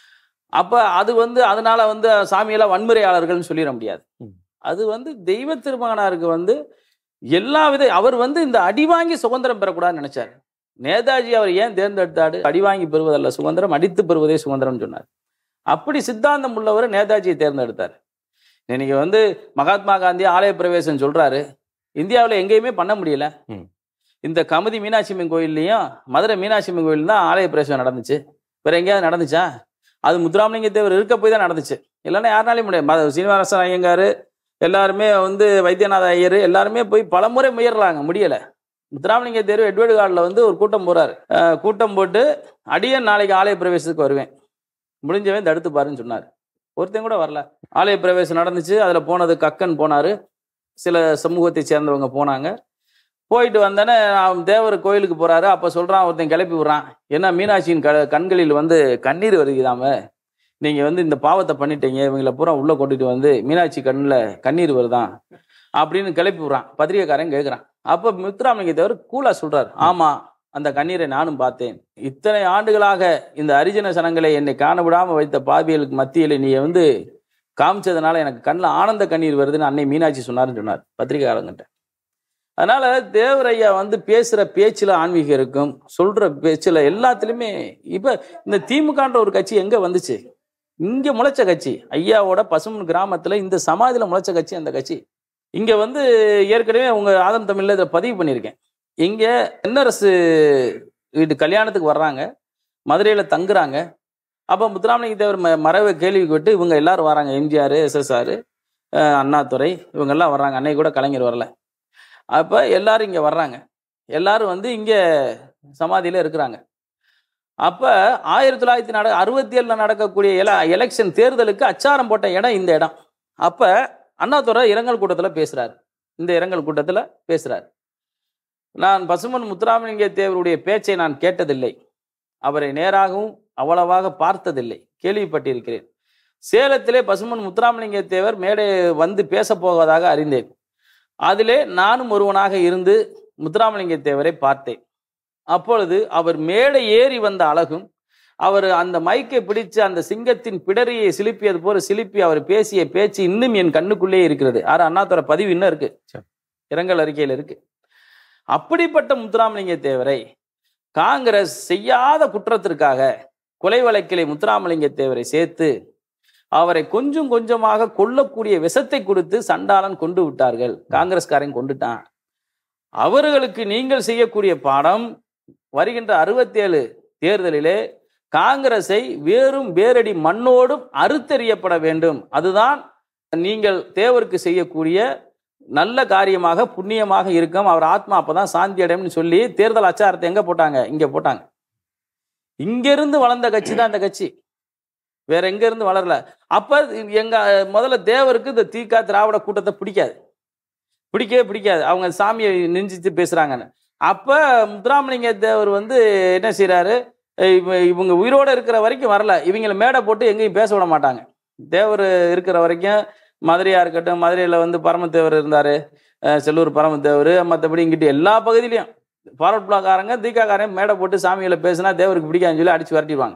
அப்ப அது வந்து அதனால வந்து சாமியெல்லாம் வன்முறையாளர்கள்னு சொல்லிட முடியாது ம். அது வந்து தெய்வ திருமகனாருக்கு வந்து எல்லா வித அவர் வந்து இந்த அடி வாங்கி சுதந்திரம் பெறக்கூடாதுன்னு நினைச்சாரு நேதாஜி அவர் ஏன் தேர்ந்தெடுத்தாரு அடி வாங்கி பெறுவதல்ல சுதந்திரம் அடித்து பெறுவதே சுதந்திரம் சொன்னார் அப்படி சித்தாந்தம் உள்ளவர் நேதாஜியை தேர்ந்தெடுத்தார் இன்னைக்கு வந்து மகாத்மா காந்தி ஆலய பிரவேசம் சொல்றாரு இந்தியாவில் எங்கேயுமே பண்ண முடியல ம். இந்த கமுதி மீனாட்சி அம்மன் கோயில்லையும் மதுரை மீனாட்சி அம்மன் கோயில் தான் ஆலய பிரவேசம் நடந்துச்சு வேற எங்கேயாவது நடந்துச்சா அது முத்துராமலிங்க தேவர் இருக்க போய் தான் நடந்துச்சு இல்லைன்னா யாருனாலையும் முடியாது மத- சீனிவாசன் ஐயங்காரு எல்லாருமே வந்து வைத்தியநாத ஐயர் எல்லாருமே போய் பலமுறை முயறாங்க முடியல முத்துராமலிங்க தேவர் எட்வர்டு கார்டில் வந்து ஒரு கூட்டம் போறாரு அஹ் கூட்டம் போட்டு அடியன் நாளைக்கு ஆலய பிரவேசத்துக்கு வருவேன் முடிஞ்சவன் தடுத்து பாருன்னு சொன்னார் ஒருத்தன் கூட வரல ஆலய பிரவேசம் நடந்துச்சு அதில் போனது கக்கன் போனார் சில சமூகத்தை சேர்ந்தவங்க போனாங்க போயிட்டு வந்தோடனே அவன் தேவர் கோயிலுக்கு போறாரு அப்போ சொல்றான் ஒருத்தன் கிளப்பி விடுறான் என்ன மீனாட்சியின் க கண்களில் வந்து கண்ணீர் வருகிறாம நீங்க வந்து இந்த பாவத்தை பண்ணிட்டீங்க இவங்களை பூரா உள்ள கொண்டுட்டு வந்து மீனாட்சி கண்ணில் கண்ணீர் வருதான் அப்படின்னு கிளப்பி விடுறான் பத்திரிகைக்காரன் கேட்குறான் அப்ப முத்துராமலிங்க தேவர் கூலா சொல்றார் ஆமா அந்த கண்ணீரை நானும் பார்த்தேன் இத்தனை ஆண்டுகளாக இந்த அரிஜன சனங்களை என்னை காண விடாம வைத்த பாவியலுக்கு மத்தியில நீ வந்து காமிச்சதுனால எனக்கு கண்ணில் ஆனந்த கண்ணீர் வருதுன்னு அன்னை மீனாட்சி சொன்னாருன்னு சொன்னார் பத்திரிகையாளங்கிட்ட அதனால தேவரையா வந்து பேசுற பேச்சுல ஆன்மீகம் இருக்கும் சொல்ற பேச்சுல எல்லாத்துலயுமே இப்ப இந்த திமுகன்ற ஒரு கட்சி எங்க வந்துச்சு இங்க முளைச்ச கட்சி ஐயாவோட பசுமன் கிராமத்துல இந்த சமாதியில முளைச்ச கட்சி அந்த கட்சி இங்க வந்து ஏற்கனவே உங்க ஆதம் தமிழ்ல இதை பதிவு பண்ணியிருக்கேன் இங்க தென்னரசு வீட்டு கல்யாணத்துக்கு வர்றாங்க மதுரையில தங்குறாங்க அப்போ முத்துராமலிங்க தேவர் ம மறைவை கேள்வி கேட்டு இவங்க எல்லாரும் வராங்க எம்ஜிஆர் எஸ்எஸ்ஆர் அண்ணாதுரை இவங்க எல்லாம் வர்றாங்க அன்னைக்கு கூட கலைஞர் வரல அப்போ எல்லாரும் இங்கே வர்றாங்க எல்லாரும் வந்து இங்கே சமாதியில் இருக்கிறாங்க அப்போ ஆயிரத்தி தொள்ளாயிரத்தி நட அறுபத்தி ஏழில் நடக்கக்கூடிய எல எலெக்ஷன் தேர்தலுக்கு அச்சாரம் போட்ட இடம் இந்த இடம் அப்போ அண்ணாதுரை இரங்கல் கூட்டத்தில் பேசுகிறார் இந்த இரங்கல் கூட்டத்தில் பேசுகிறார் நான் பசுமன் முத்துராமலிங்க தேவருடைய பேச்சை நான் கேட்டதில்லை அவரை நேராகவும் அவ்வளவாக பார்த்ததில்லை கேள்விப்பட்டிருக்கிறேன் சேலத்திலே பசுமன் முத்துராமலிங்க தேவர் மேடை வந்து பேச போவதாக அறிந்தேன் அதிலே நானும் ஒருவனாக இருந்து முத்துராமலிங்க தேவரை பார்த்தேன் அப்பொழுது அவர் மேடை ஏறி வந்த அழகும் அவர் அந்த மைக்கை பிடிச்சு அந்த சிங்கத்தின் பிடரியை சிலிப்பியது போல சிலிப்பி அவர் பேசிய பேச்சு இன்னும் என் கண்ணுக்குள்ளே இருக்கிறது ஆறு அண்ணாத்துறை பதிவு இன்னும் இருக்கு சரி. இரங்கல் அறிக்கையில் இருக்கு அப்படிப்பட்ட முத்துராமலிங்க தேவரை காங்கிரஸ் செய்யாத குற்றத்திற்காக கொலை வழக்கிலே முத்துராமலிங்க தேவரை சேர்த்து அவரை கொஞ்சம் கொஞ்சமாக கொல்லக்கூடிய விஷத்தை கொடுத்து சண்டாளன் கொண்டு விட்டார்கள் காங்கிரஸ்காரன் கொண்டுட்டான் அவர்களுக்கு நீங்கள் செய்யக்கூடிய பாடம் வருகின்ற அறுபத்தேழு தேர்தலிலே காங்கிரஸை வேறும் வேரடி மண்ணோடும் அறுத்தெறியப்பட வேண்டும் அதுதான் நீங்கள் தேவருக்கு செய்யக்கூடிய நல்ல காரியமாக புண்ணியமாக இருக்கும் அவர் ஆத்மா அப்பதான் சாந்தி அடையும்னு சொல்லி தேர்தல் அச்சாரத்தை எங்க போட்டாங்க இங்க போட்டாங்க இங்கிருந்து வளர்ந்த கட்சி தான் இந்த கட்சி வேற எங்க இருந்து வளரல அப்ப எங்க முதல்ல தேவருக்கு இந்த தீகா திராவிட கூட்டத்தை பிடிக்காது பிடிக்கவே பிடிக்காது அவங்க சாமியை நெஞ்சித்து பேசுறாங்கன்னு அப்ப முத்துராமலிங்க தேவர் வந்து என்ன செய்றாரு இவ- இவங்க உயிரோட இருக்கிற வரைக்கும் வரல இவங்களை மேடை போட்டு எங்கேயும் பேச விட மாட்டாங்க தேவர் இருக்கிற வரைக்கும் மதுரையா இருக்கட்டும் மதுரையில வந்து பரமத்தேவர் இருந்தாரு அஹ் செல்லூர் பரமத்தேவர் மற்றபடி இங்கிட்டு எல்லா பகுதியிலையும் ஃபார்வர்ட் பிளாக்காரங்க தீக்காக்காரங்க மேடை போட்டு சாமிகளை பேசினா தேவருக்கு பிடிக்காதுன்னு சொல்லி அடிச்சு விரட்டிடுவாங்க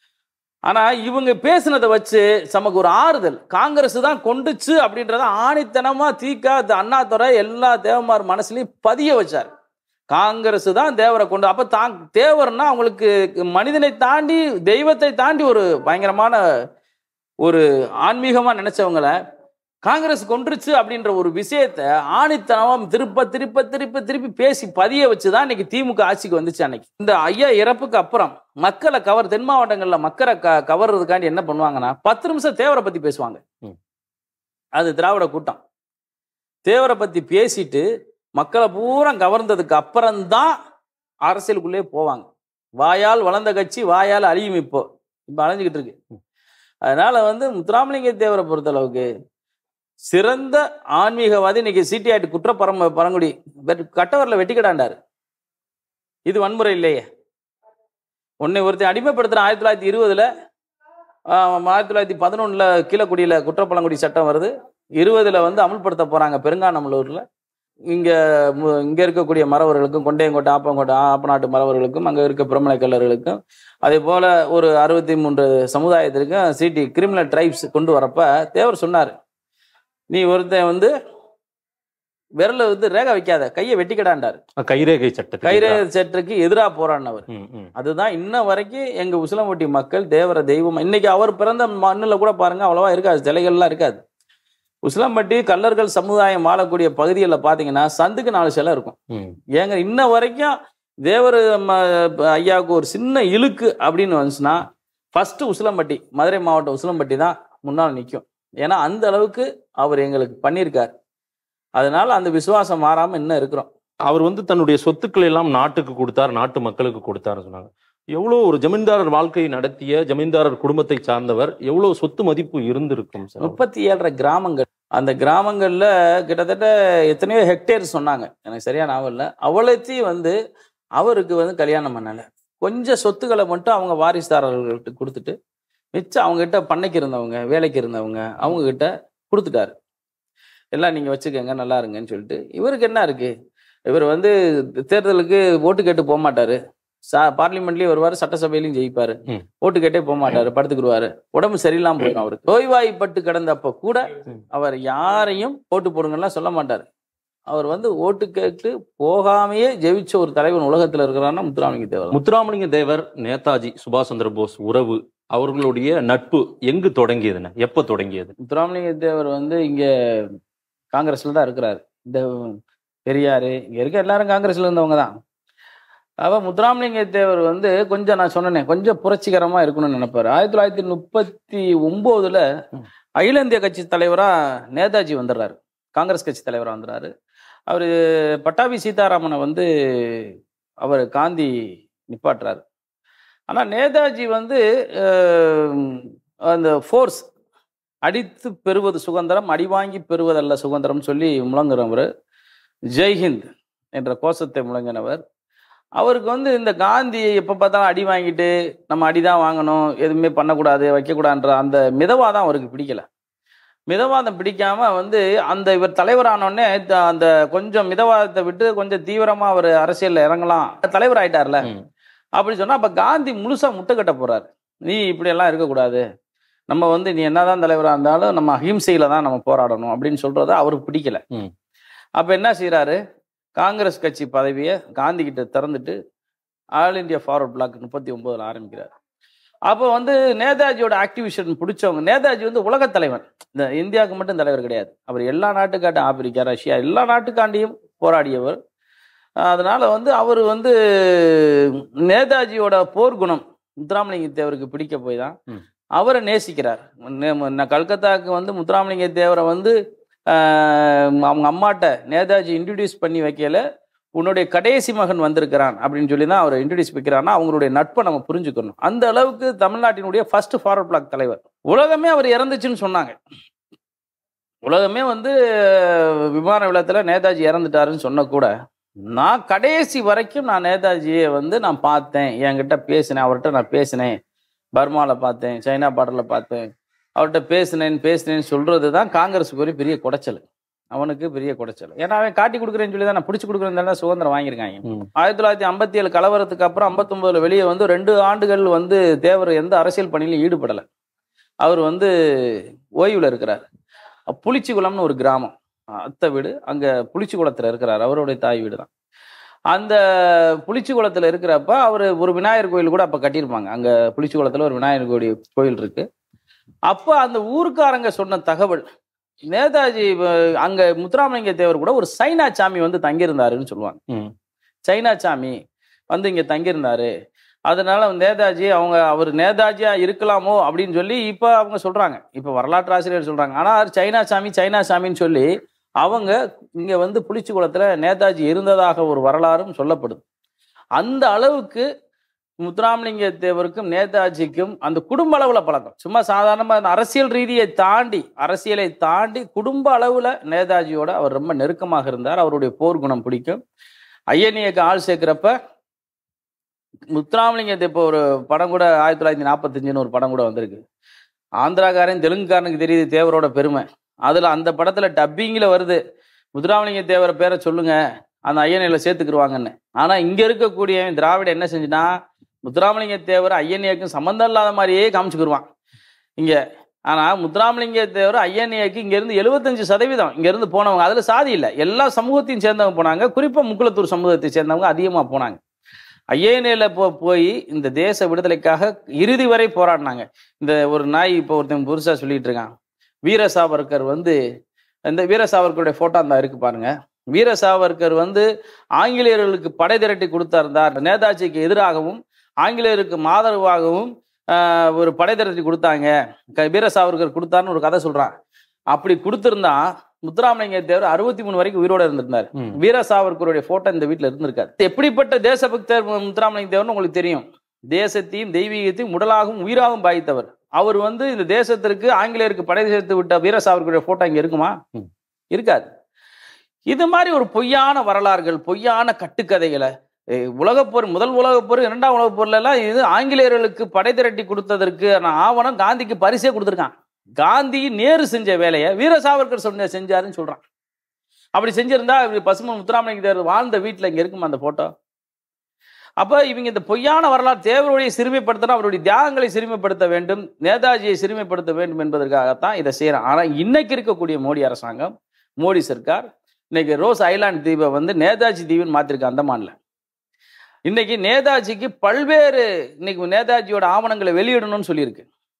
ஆனா இவங்க பேசுனதை வச்சு நமக்கு ஒரு ஆறுதல் காங்கிரஸ் தான் கொண்டுச்சு அப்படின்றத ஆணித்தனமா தீக்கா த- அண்ணாதுரை எல்லா தேவமார் மனசுலயும் பதிய வச்சார் காங்கிரஸ் தான் தேவரை கொண்டு அப்ப தான் தேவர்னா அவங்களுக்கு மனிதனை தாண்டி தெய்வத்தை தாண்டி ஒரு பயங்கரமான ஒரு ஆன்மீகமா நினைச்சவங்கள காங்கிரஸ் கொன்றுச்சு அப்படின்ற ஒரு விஷயத்த ஆணித்தனமா திருப்ப திருப்ப திருப்ப திருப்பி பேசி பதிய வச்சுதான் இன்னைக்கு திமுக ஆட்சிக்கு வந்துச்சு அன்னைக்கு இந்த ஐயா இறப்புக்கு அப்புறம் மக்களை கவர் தென் மாவட்டங்கள்ல மக்களை க கவர்றதுக்காண்டி என்ன பண்ணுவாங்கன்னா பத்து நிமிஷம் தேவரை பத்தி பேசுவாங்க ம். அது திராவிட கூட்டம் தேவரை பத்தி பேசிட்டு மக்களை பூரா கவர்ந்ததுக்கு அப்புறம்தான் அரசியலுக்குள்ளே போவாங்க வாயால் வளர்ந்த கட்சி வாயால் அழியும் இப்போ இப்போ அழிஞ்சுக்கிட்டு இருக்கு அதனால வந்து முத்துராமலிங்க தேவரை பொறுத்தளவுக்கு சிறந்த ஆன்மீகவாதி இன்னைக்கு சிடிஆர் குற்ற பரம பரங்குடி வெட்- கட்டவரில் வெட்டிக்கடாண்டாரு இது வன்முறை இல்லையே உன்னை ஒருத்தன் அடிமைப்படுத்துறான் ஆயிரத்தி தொள்ளாயிரத்தி இருபதுல ஆயிரத்தி தொள்ளாயிரத்தி பதினொன்னுல கீழக்குடியில குற்றப்பழங்குடி சட்டம் வருது இருபதுல வந்து அமல்படுத்த போறாங்க பெருங்காநல்லூர்ல இங்க மு- இங்க இருக்கக்கூடிய மறவர்களுக்கும் கொண்டையங்கோட்டை ஆப்பங்கோட்டை ஆப்பநாட்டு மறவர்களுக்கும் அங்க இருக்க பிரமண கல்லர்களுக்கும் அதே போல ஒரு அறுபத்தி மூன்று சமுதாயத்திற்கும் சிடி கிரிமினல் ட்ரைப்ஸ் கொண்டு வரப்ப தேவர் சொன்னார் நீ ஒருத்தன் வந்து விரல வந்து ரேகை வைக்காத கையை வெட்டிக்கடாண்டார் கைரேகை சட்டத்தை கைரே சற்றுக்கு எதிராக போராடினவர் ம், ம். அதுதான் இன்ன வரைக்கும் எங்க உசிலம்பட்டி மக்கள் தேவர தெய்வம் இன்னைக்கு அவர் பிறந்த மண்ணுல கூட பாருங்க அவ்வளவா இருக்காது சிலைகள்லாம் இருக்காது உசிலம்பட்டி கல்லர்கள் சமுதாயம் வாழக்கூடிய பகுதிகளில் பார்த்தீங்கன்னா சந்துக்கு நாலு சிலை இருக்கும் ம். ஏங்க இன்ன வரைக்கும் தேவர் ம- ஐயாவுக்கு ஒரு சின்ன இழுக்கு அப்படின்னு வந்துச்சுன்னா ஃபர்ஸ்ட் உசிலம்பட்டி மதுரை மாவட்டம் உசிலம்பட்டி தான் முன்னால் நிற்கும் ஏன்னா அந்த அளவுக்கு அவர் எங்களுக்கு பண்ணியிருக்கார் அதனால அந்த விசுவாசம் மாறாம இன்னும் இருக்கிறோம் அவர் வந்து தன்னுடைய சொத்துக்களை எல்லாம் நாட்டுக்கு கொடுத்தார் நாட்டு மக்களுக்கு கொடுத்தாருன்னு சொன்னாங்க எவ்வளோ ஒரு ஜமீன்தாரர் வாழ்க்கையை நடத்திய ஜமீன்தாரர் குடும்பத்தை சார்ந்தவர் எவ்வளவு சொத்து மதிப்பு இருந்திருக்கும் சார் முப்பத்தி ஏழரை கிராமங்கள் அந்த கிராமங்கள்ல கிட்டத்தட்ட எத்தனையோ ஹெக்டேர் சொன்னாங்க எனக்கு சரியா ஞாபகம் இல்லை அவ்வளோத்தையும் வந்து அவருக்கு வந்து கல்யாணம் பண்ணல கொஞ்சம் சொத்துக்களை மட்டும் அவங்க வாரிசுதாரர்கள்ட்ட கொடுத்துட்டு மிச்சம் அவங்க கிட்ட பண்ணைக்கு இருந்தவங்க வேலைக்கு இருந்தவங்க அவங்க கிட்ட கொடுத்துட்டாரு எல்லாம் நீங்க வச்சுக்கோங்க நல்லா இருங்கன்னு சொல்லிட்டு இவருக்கு என்ன இருக்கு இவர் வந்து தேர்தலுக்கு ஓட்டு கேட்டு போக மாட்டாரு சா பார்லிமெண்ட்லயும் வருவாரு சட்டசபையிலயும் ஜெயிப்பாரு ம். ஓட்டு கேட்டே போக மாட்டாரு படுத்துக்கிடுவாரு உடம்பு சரியில்லாம போயிடும் அவருக்கு நோய்வாய்ப்பட்டு கிடந்தப்ப கூட ம். அவர் யாரையும் ஓட்டு போடுங்கலாம் சொல்ல மாட்டார் அவர் வந்து ஓட்டு கேட்டு போகாமையே ஜெயிச்ச ஒரு தலைவன் உலகத்துல இருக்கிறான்னா முத்துராமலிங்க தேவர் முத்துராமலிங்க தேவர் நேதாஜி சுபாஷ் சந்திர போஸ் உறவு அவர்களுடைய நட்பு எங்கு தொடங்கியதுன்னு எப்ப தொடங்கியது முத்துராமலிங்க தேவர் வந்து இங்க காங்கிரஸ்ல தான் இருக்கிறாரு இந்த பெரியாரு இங்க இருக்க எல்லாரும் காங்கிரஸ்ல இருந்தவங்க தான் அப்ப முத்துராமலிங்க தேவர் வந்து கொஞ்சம் நான் சொன்னேனே கொஞ்சம் புரட்சிகரமா இருக்கணும்னு நினைப்பாரு ஆயிரத்தி தொள்ளாயிரத்தி முப்பத்தி ஒன்பதுல ம். அகில இந்திய கட்சி தலைவரா நேதாஜி வந்துடுறாரு காங்கிரஸ் கட்சி தலைவரா வந்துடுறாரு அவர் பட்டாபி சீதாராமனை வந்து அவர் காந்தி நிப்பாட்டுறாரு ஆனா நேதாஜி வந்து அஹ், அந்த ஃபோர்ஸ் அடித்து பெறுவது சுதந்திரம் அடி வாங்கி பெறுவதல்ல சுதந்திரம் சொல்லி முழங்குறவர் ஜெய்ஹிந்த் என்ற கோஷத்தை முழங்கினவர் அவருக்கு வந்து இந்த காந்தியை எப்போ பார்த்தாலும் அடி வாங்கிட்டு நம்ம அடிதான் வாங்கணும் எதுவுமே பண்ணக்கூடாது வைக்கக்கூடாதுன்ற அந்த மிதவாதம் அவருக்கு பிடிக்கல மிதவாதம் பிடிக்காம வந்து அந்த இவர் தலைவரானோடனே அந்த கொஞ்சம் மிதவாதத்தை விட்டு கொஞ்சம் தீவிரமா அவர் அரசியல்ல இறங்கலாம் தலைவர் ஆயிட்டார்ல ம். அப்படி சொன்னா அப்ப காந்தி முழுசா முட்டை கட்ட போறாரு நீ இப்படி எல்லாம் இருக்கக்கூடாது நம்ம வந்து நீ என்னதான் தலைவரா இருந்தாலும் நம்ம அஹிம்சையில தான் நம்ம போராடணும் அப்படின்னு சொல்றத அவருக்கு பிடிக்கல ம். அப்ப என்ன செய்யறாரு காங்கிரஸ் கட்சி பதவியை காந்தி கிட்ட திறந்துட்டு ஆல் இந்தியா ஃபார்வர்ட் பிளாக் முப்பத்தி ஒன்பதுல ஆரம்பிக்கிறார் அப்போ வந்து நேதாஜியோட ஆக்டிவிஷன் பிடிச்சவங்க நேதாஜி வந்து உலகத் தலைவன் இந்த இந்தியாவுக்கு மட்டும் தலைவர் கிடையாது அவர் எல்லா நாட்டுக்காட்டும் ஆப்பிரிக்கா ரஷ்யா எல்லா நாட்டுக்காண்டியும் போராடியவர் அதனால வந்து அவர் வந்து நேதாஜியோட போர் குணம் முத்துராமலிங்க தேவருக்கு பிடிக்க போய் தான் ம். அவரை நேசிக்கிறார் நே- நான் கல்கத்தாக்கு வந்து முத்துராமலிங்க தேவரை வந்து ஆஹ், அவங்க அம்மாட்ட நேதாஜி இன்ட்ரடியூஸ் பண்ணி வைக்கல உன்னுடைய கடைசி மகன் வந்திருக்கிறான் அப்படின்னு சொல்லி தான் அவரை இன்ட்ரடியூஸ் வைக்கிறான்னா அவங்களுடைய நட்பை நம்ம புரிஞ்சுக்கணும் அந்த அளவுக்கு தமிழ்நாட்டினுடைய ஃபர்ஸ்ட் ஃபார்வர்ட் பிளாக் தலைவர் உலகமே அவர் இறந்துச்சுன்னு சொன்னாங்க உலகமே வந்து அஹ், விமான விழத்துல நேதாஜி இறந்துட்டாருன்னு சொன்ன கூட நான் கடைசி வரைக்கும் நான் நேதாஜியை வந்து நான் பார்த்தேன் என்கிட்ட பேசினேன் அவர்கிட்ட நான் பேசினேன் பர்மாவில் பார்த்தேன் சைனா பார்டரில் பார்த்தேன் அவர்கிட்ட பேசினேன் பேசினேன்னு சொல்றது தான் காங்கிரஸுக்கு ஒரு பெரிய குடைச்சல் அவனுக்கு பெரிய குடைச்சல் ஏன்னா அவன் காட்டி கொடுக்குறேன்னு சொல்லி தான் நான் பிடிச்சி கொடுக்குறேன் தான் சுதந்திரம் வாங்கியிருக்காங்க ம். ஆயிரத்தி தொள்ளாயிரத்தி ஐம்பத்தி ஏழு கலவரத்துக்கு அப்புறம் ஐம்பத்தொன்பதுல வெளியே வந்து ரெண்டு ஆண்டுகள் வந்து தேவர் எந்த அரசியல் பணியிலும் ஈடுபடலை அவர் வந்து ஓய்வில் இருக்கிறார் புளிச்சிகுளம்னு ஒரு கிராமம் அத்தை வீடு அங்கே புளிச்சிகுளத்தில் இருக்கிறார் அவருடைய தாய் வீடு தான் அந்த புளிச்சிகுளத்தில் இருக்கிறப்ப அவர் ஒரு விநாயகர் கோயில் கூட அப்போ கட்டியிருப்பாங்க அங்கே புளிச்சிகுளத்தில் ஒரு விநாயகர் கோயில் கோயில் இருக்கு அப்போ அந்த ஊருக்காரங்க சொன்ன தகவல் நேதாஜி அஹ், அங்க முத்துராமலிங்க தேவர் கூட ஒரு சைனா சாமி வந்து தங்கியிருந்தாருன்னு சொல்லுவாங்க ம். சைனா சாமி வந்து இங்க தங்கியிருந்தாரு அதனால நேதாஜி அவங்க அவர் நேதாஜியா இருக்கலாமோ அப்படின்னு சொல்லி இப்ப அவங்க சொல்றாங்க இப்ப வரலாற்று ஆசிரியர் சொல்றாங்க ஆனா அவர் சைனா சாமி சைனா சாமின்னு சொல்லி அவங்க இங்க வந்து புளிச்சிக்குளத்துல நேதாஜி இருந்ததாக ஒரு வரலாறும் சொல்லப்படுது அந்த அளவுக்கு முத்துராமலிங்க தேவருக்கும் நேதாஜிக்கும் அந்த குடும்ப அளவுல பழக்கம் சும்மா சாதாரணமா அந்த அரசியல் ரீதியை தாண்டி அரசியலை தாண்டி குடும்ப அளவுல நேதாஜியோட அவர் ரொம்ப நெருக்கமாக இருந்தார் அவருடைய போர் குணம் பிடிக்கும் ஐஎன்ஏக்கு ஆள் சேர்க்கிறப்ப முத்துராமலிங்க இப்போ ஒரு படம் கூட ஆயிரத்தி தொள்ளாயிரத்தி நாற்பத்தஞ்சுன்னு ஒரு படம் கூட வந்திருக்கு ஆந்திராக்காரன் தெலுங்குக்காரனுக்கு தெரியுது தேவரோட பெருமை அதுல அந்த படத்துல டப்பிங்ல வருது முத்துராமலிங்க தேவர பேரை சொல்லுங்க அந்த ஐஎன்ஏல சேர்த்துக்கிருவாங்கன்னு ஆனா இங்க இருக்கக்கூடிய திராவிட என்ன செஞ்சுனா முத்துராமலிங்க தேவர் ஐஎன்ஏக்கும் சம்மந்தம் இல்லாத மாதிரியே காமிச்சுக்கிருவான் இங்க ஆனா முத்துராமலிங்க தேவர் ஐஎன்ஏக்கு இங்க இருந்து எழுபத்தஞ்சு சதவீதம் இங்க இருந்து போனவங்க அதுல சாதி இல்லை எல்லா சமூகத்தையும் சேர்ந்தவங்க போனாங்க குறிப்பா முக்குளத்தூர் சமூகத்தை சேர்ந்தவங்க அதிகமா போனாங்க ஐஏனேல போ போய் இந்த தேச விடுதலைக்காக இறுதி வரை போராடினாங்க இந்த ஒரு நாய் இப்போ ஒருத்தன் புதுசா சொல்லிட்டு இருக்கான் வீர சாவர்கர் வந்து இந்த வீர சாவர்கருடைய போட்டோ அந்த இருக்கு பாருங்க வீர சாவர்கர் வந்து ஆங்கிலேயர்களுக்கு படை திரட்டி கொடுத்தாருந்தார் நேதாஜிக்கு எதிராகவும் ஆங்கிலேயருக்கு ஆதரவாகவும் ஆஹ், ஒரு படை திரட்டி கொடுத்தாங்க க- வீர சாவர்கர் கொடுத்தாருன்னு ஒரு கதை சொல்றான் அப்படி கொடுத்திருந்தா முத்துராமலிங்க தேவர் அறுபத்தி மூணு வரைக்கும் உயிரோட இருந்திருந்தார் ம். வீர சாவர்கருடைய போட்டோ இந்த வீட்டுல இருந்திருக்காரு எப்படிப்பட்ட தேசபக்தர் முத்துராமலிங்க தேவர்னு உங்களுக்கு தெரியும் தேசத்தையும் தெய்வீகத்தையும் உடலாகவும் உயிராகவும் பாய்த்தவர் அவர் வந்து இந்த தேசத்திற்கு ஆங்கிலேயருக்கு படை சேர்த்து விட்ட வீர சாவர்கருடைய போட்டோ இங்க இருக்குமா ம். இருக்காது இது மாதிரி ஒரு பொய்யான வரலாறுகள் பொய்யான கட்டுக்கதைகளை eh, உலகப்போர் முதல் உலகப்போர் இரண்டாம் உலகப்போர்ல எல்லாம் இது ஆங்கிலேயர்களுக்கு படை திரட்டி கொடுத்ததற்கு ஆவணம் காந்திக்கு பரிசே கொடுத்துருக்கான் காந்தி நேரு செஞ்ச வேலையை வீர சாவர்கர் சொன்ன செஞ்சாருன்னு சொல்றான் அப்படி செஞ்சிருந்தா இப்படி பசுமன் முத்துராமலிங்க தேவர் வாழ்ந்த வீட்டில் இங்கே இருக்குமா அந்த போட்டோ அப்போ இவங்க இந்த பொய்யான வரலாறு தேவருடைய சிறுமைப்படுத்தணும் அவருடைய தியாகங்களை சிறுமைப்படுத்த வேண்டும் நேதாஜியை சிறுமைப்படுத்த வேண்டும் என்பதற்காகத்தான் இதை செய்யறோம் ஆனால் இன்னைக்கு இருக்கக்கூடிய மோடி அரசாங்கம் மோடி சர்க்கார் இன்னைக்கு ரோஸ் ஐலாண்ட் தீவை வந்து நேதாஜி தீவுன்னு மாத்திருக்கு அந்தமான்ல இன்னைக்கு நேதாஜிக்கு பல்வேறு இன்னைக்கு நேதாஜியோட ஆவணங்களை வெளியிடணும்னு சொல்லியிருக்கு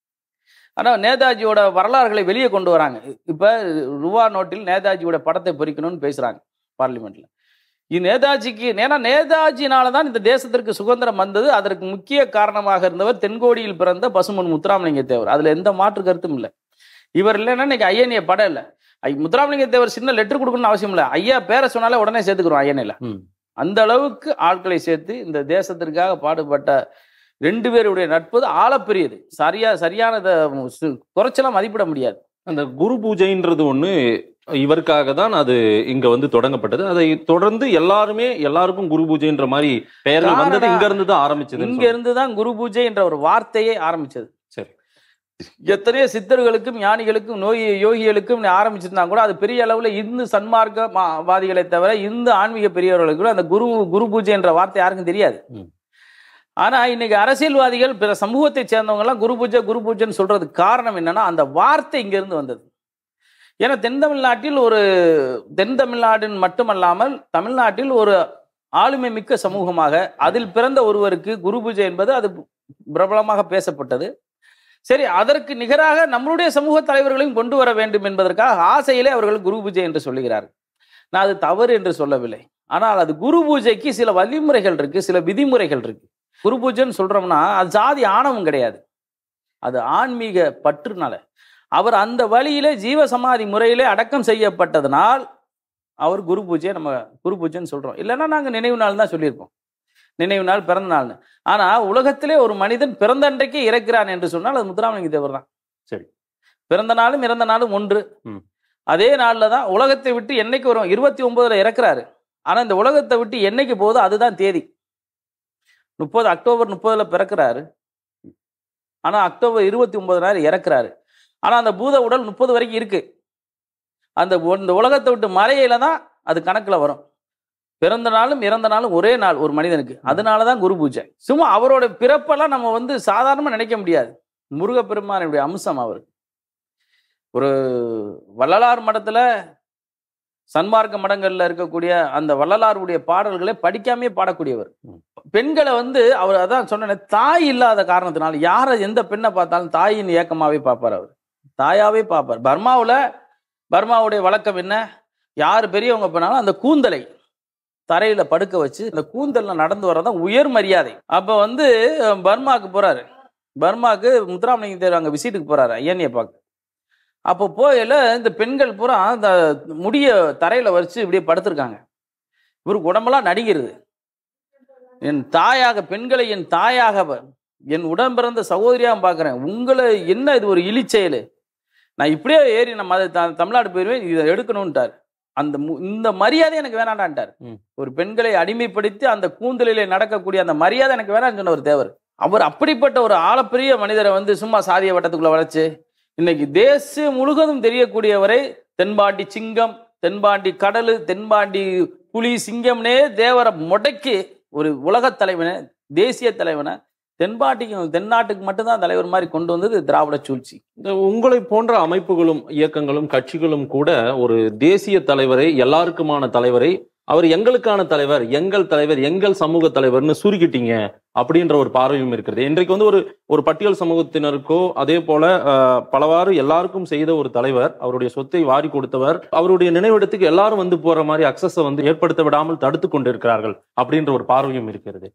ஆனால் நேதாஜியோட வரலாறுகளை வெளியே கொண்டு வராங்க இப்போ ரூபா நோட்டில் நேதாஜியோட படத்தை பொறிக்கணும்னு பேசுகிறாங்க பார்லிமெண்ட்டில் இது நேதாஜிக்கு ஏன்னா நேதாஜினால தான் இந்த தேசத்திற்கு சுதந்திரம் வந்தது அதற்கு முக்கிய காரணமாக இருந்தவர் தென்கோடியில் பிறந்த பசுமன் முத்துராமலிங்க தேவர் அதில் எந்த மாற்று கருத்தும் இல்லை இவர் இல்லைன்னா இன்னைக்கு ஐயனிய படம் இல்லை ஐ முத்துராமலிங்க தேவர் சின்ன லெட்டர் கொடுக்கணும்னு அவசியம் இல்லை ஐயா பேரை சொன்னாலே உடனே சேர்த்துக்கிறோம் ஐயனில் ம். அந்த அளவுக்கு ஆட்களை சேர்த்து இந்த தேசத்திற்காக பாடுபட்ட ரெண்டு பேருடைய நட்பு ஆழப்பெரியது சரியா சரியான இதை சு- குறைச்சலாம் மதிப்பிட முடியாது அந்த குரு பூஜைன்றது ஒண்ணு இவருக்காக தான் அது இங்க வந்து தொடங்கப்பட்டது அதை தொடர்ந்து எல்லாருமே எல்லாருக்கும் குரு பூஜைன்ற மாதிரி பெயர்கள் வந்தது காரணம் இங்க இருந்து தான் ஆரம்பிச்சது இங்க இருந்து தான் குரு பூஜை என்ற ஒரு வார்த்தையே ஆரம்பிச்சது சரி. எத்தனையோ சித்தர்களுக்கும் ஞானிகளுக்கும் நோய் யோகிகளுக்கும் ஆரம்பிச்சிருந்தா கூட அது பெரிய அளவுல இந்து சன்மார்க்க மா- வாதிகளை தவிர இந்து ஆன்மீக பெரியவர்களுக்கு கூட அந்த குரு குரு பூஜை என்ற வார்த்தை யாருக்கும் தெரியாது ம். ஆனா இன்னைக்கு அரசியல்வாதிகள் பிற சமூகத்தை சேர்ந்தவங்க எல்லாம் குரு பூஜை குரு பூஜைன்னு சொல்றதுக்கு காரணம் என்னன்னா அந்த வார்த்தை இங்க இருந்து வந்தது ஏன்னா தென் தமிழ்நாட்டில் ஒரு தென் தமிழ்நாட்டின் மட்டுமல்லாமல் தமிழ்நாட்டில் ஒரு ஆளுமை மிக்க சமூகமாக அதில் பிறந்த ஒருவருக்கு குரு பூஜை என்பது அது பிரபலமாக பேசப்பட்டது சரி அதற்கு நிகராக நம்மளுடைய சமூக தலைவர்களையும் கொண்டு வர வேண்டும் என்பதற்காக ஆசையிலே அவர்கள் குரு பூஜை என்று சொல்லுகிறார்கள் நான் அது தவறு என்று சொல்லவில்லை ஆனால் அது குரு பூஜைக்கு சில வழிமுறைகள் இருக்கு சில விதிமுறைகள் இருக்கு குரு பூஜைன்னு சொல்றோம்னா அது ஜாதி ஆணவம் கிடையாது அது ஆன்மீக பற்றுனால அவர் அந்த வழியிலே ஜீவ சமாதி முறையிலே அடக்கம் செய்யப்பட்டதனால் அவர் குரு பூஜையை நம்ம குரு பூஜைன்னு சொல்றோம் இல்லைன்னா நாங்கள் நினைவு நாள் தான் சொல்லியிருப்போம் நினைவு நாள் பிறந்த நாள்னு ஆனா உலகத்திலே ஒரு மனிதன் பிறந்த அன்றைக்கே இறக்கிறான் என்று சொன்னால் அது முத்துராமலிங்க தேவர் தான் சரி. பிறந்த நாளும் இறந்த நாளும் ஒன்று ம். அதே நாள்ல தான் உலகத்தை விட்டு என்னைக்கு வரும் இருபத்தி ஒன்பதுல இறக்குறாரு ஆனா இந்த உலகத்தை விட்டு என்னைக்கு போகுதோ அதுதான் தேதி முப்பது அக்டோபர் முப்பதுல பிறக்கிறாரு ஆனா அக்டோபர் இருபத்தி ஒன்பது நாள் இறக்குறாரு ஆனா அந்த பூத உடல் முப்பது வரைக்கும் இருக்கு அந்த ஒ- இந்த உலகத்தை விட்டு மறையில தான் அது கணக்குல வரும் பிறந்த நாளும் இறந்த நாளும் ஒரே நாள் ஒரு மனிதனுக்கு அதனால தான் குரு பூஜை சும்மா அவரோட பிறப்பெல்லாம் நம்ம வந்து சாதாரணமா நினைக்க முடியாது முருகப்பெருமானுடைய அம்சம் அவர் ஒரு வள்ளலார் மடத்துல சன்மார்க்க மடங்கள்ல இருக்கக்கூடிய அந்த வள்ளலாருடைய பாடல்களை படிக்காமே பாடக்கூடியவர் ம். பெண்களை வந்து அவர் அதான் சொன்ன தாய் இல்லாத காரணத்தினால யாரை எந்த பெண்ணை பார்த்தாலும் தாயின் ஏக்கமாவே பார்ப்பார் அவர் தாயாவே பார்ப்பார் பர்மாவுல பர்மாவுடைய வழக்கம் என்ன யார் பெரியவங்க போனாலும் அந்த கூந்தலை தரையில படுக்க வச்சு அந்த கூந்தல்ல நடந்து வரதான் உயர் மரியாதை அப்ப வந்து அஹ், பர்மாக்கு போறாரு பர்மாக்கு முத்துராமலிங்க தேவர் அங்க விசிட்டுக்கு போறாரு ஐயனியை பார்க்க அப்போ போயில இந்த பெண்கள் பூரா அந்த முடிய தரையில வச்சு இப்படியே படுத்திருக்காங்க இவருக்கு உடம்பெல்லாம் நடிக்கிறது என் தாயாக பெண்களை என் தாயாக ப- என் உடம்பிறந்த சகோதரியாக பார்க்குறேன் உங்களை என்ன இது ஒரு இழிச்செயல் நான் இப்படியே ஏறி நம்ம அதை த- தமிழ்நாடு போயிடுவேன் இதை எடுக்கணும்ட்டார் அந்த மு- இந்த மரியாதை எனக்கு வேணாண்டான்ட்டார் ம். ஒரு பெண்களை அடிமைப்படுத்தி அந்த கூந்தலிலே நடக்கக்கூடிய அந்த மரியாதை எனக்கு வேணாம்னு சொன்ன ஒரு தேவர் அவர் அப்படிப்பட்ட ஒரு ஆளப்பெரிய மனிதரை வந்து சும்மா சாதிய வட்டத்துக்குள்ள வளைச்சு இன்னைக்கு தேசம் முழுவதும் தெரியக்கூடியவரை தென்பாண்டி சிங்கம் தென்பாண்டி கடலு தென்பாண்டி புலி சிங்கம்னே தேவரை முடக்கி ஒரு உலகத் தலைவனை தேசிய தலைவனை தென்பாட்டிக்கு தென்னாட்டுக்கு மட்டும்தான் தலைவர் மாதிரி கொண்டு வந்தது திராவிட சூழ்ச்சி இந்த உங்களை போன்ற அமைப்புகளும் இயக்கங்களும் கட்சிகளும் கூட ஒரு தேசிய தலைவரை எல்லாருக்குமான தலைவரை அவர் எங்களுக்கான தலைவர் எங்கள் தலைவர் எங்கள் சமூக தலைவர்னு சுருக்கிட்டீங்க அப்படின்ற ஒரு பார்வையும் இருக்கிறது இன்றைக்கு வந்து ஒரு ஒரு பட்டியல் சமூகத்தினருக்கோ அதே போல அஹ், பலவாறு எல்லாருக்கும் செய்த ஒரு தலைவர் அவருடைய சொத்தை வாரி கொடுத்தவர் அவருடைய நினைவிடத்துக்கு எல்லாரும் வந்து போற மாதிரி அக்சஸை வந்து ஏற்படுத்த விடாமல் தடுத்து கொண்டிருக்கிறார்கள் அப்படின்ற ஒரு பார்வையும் இருக்கிறது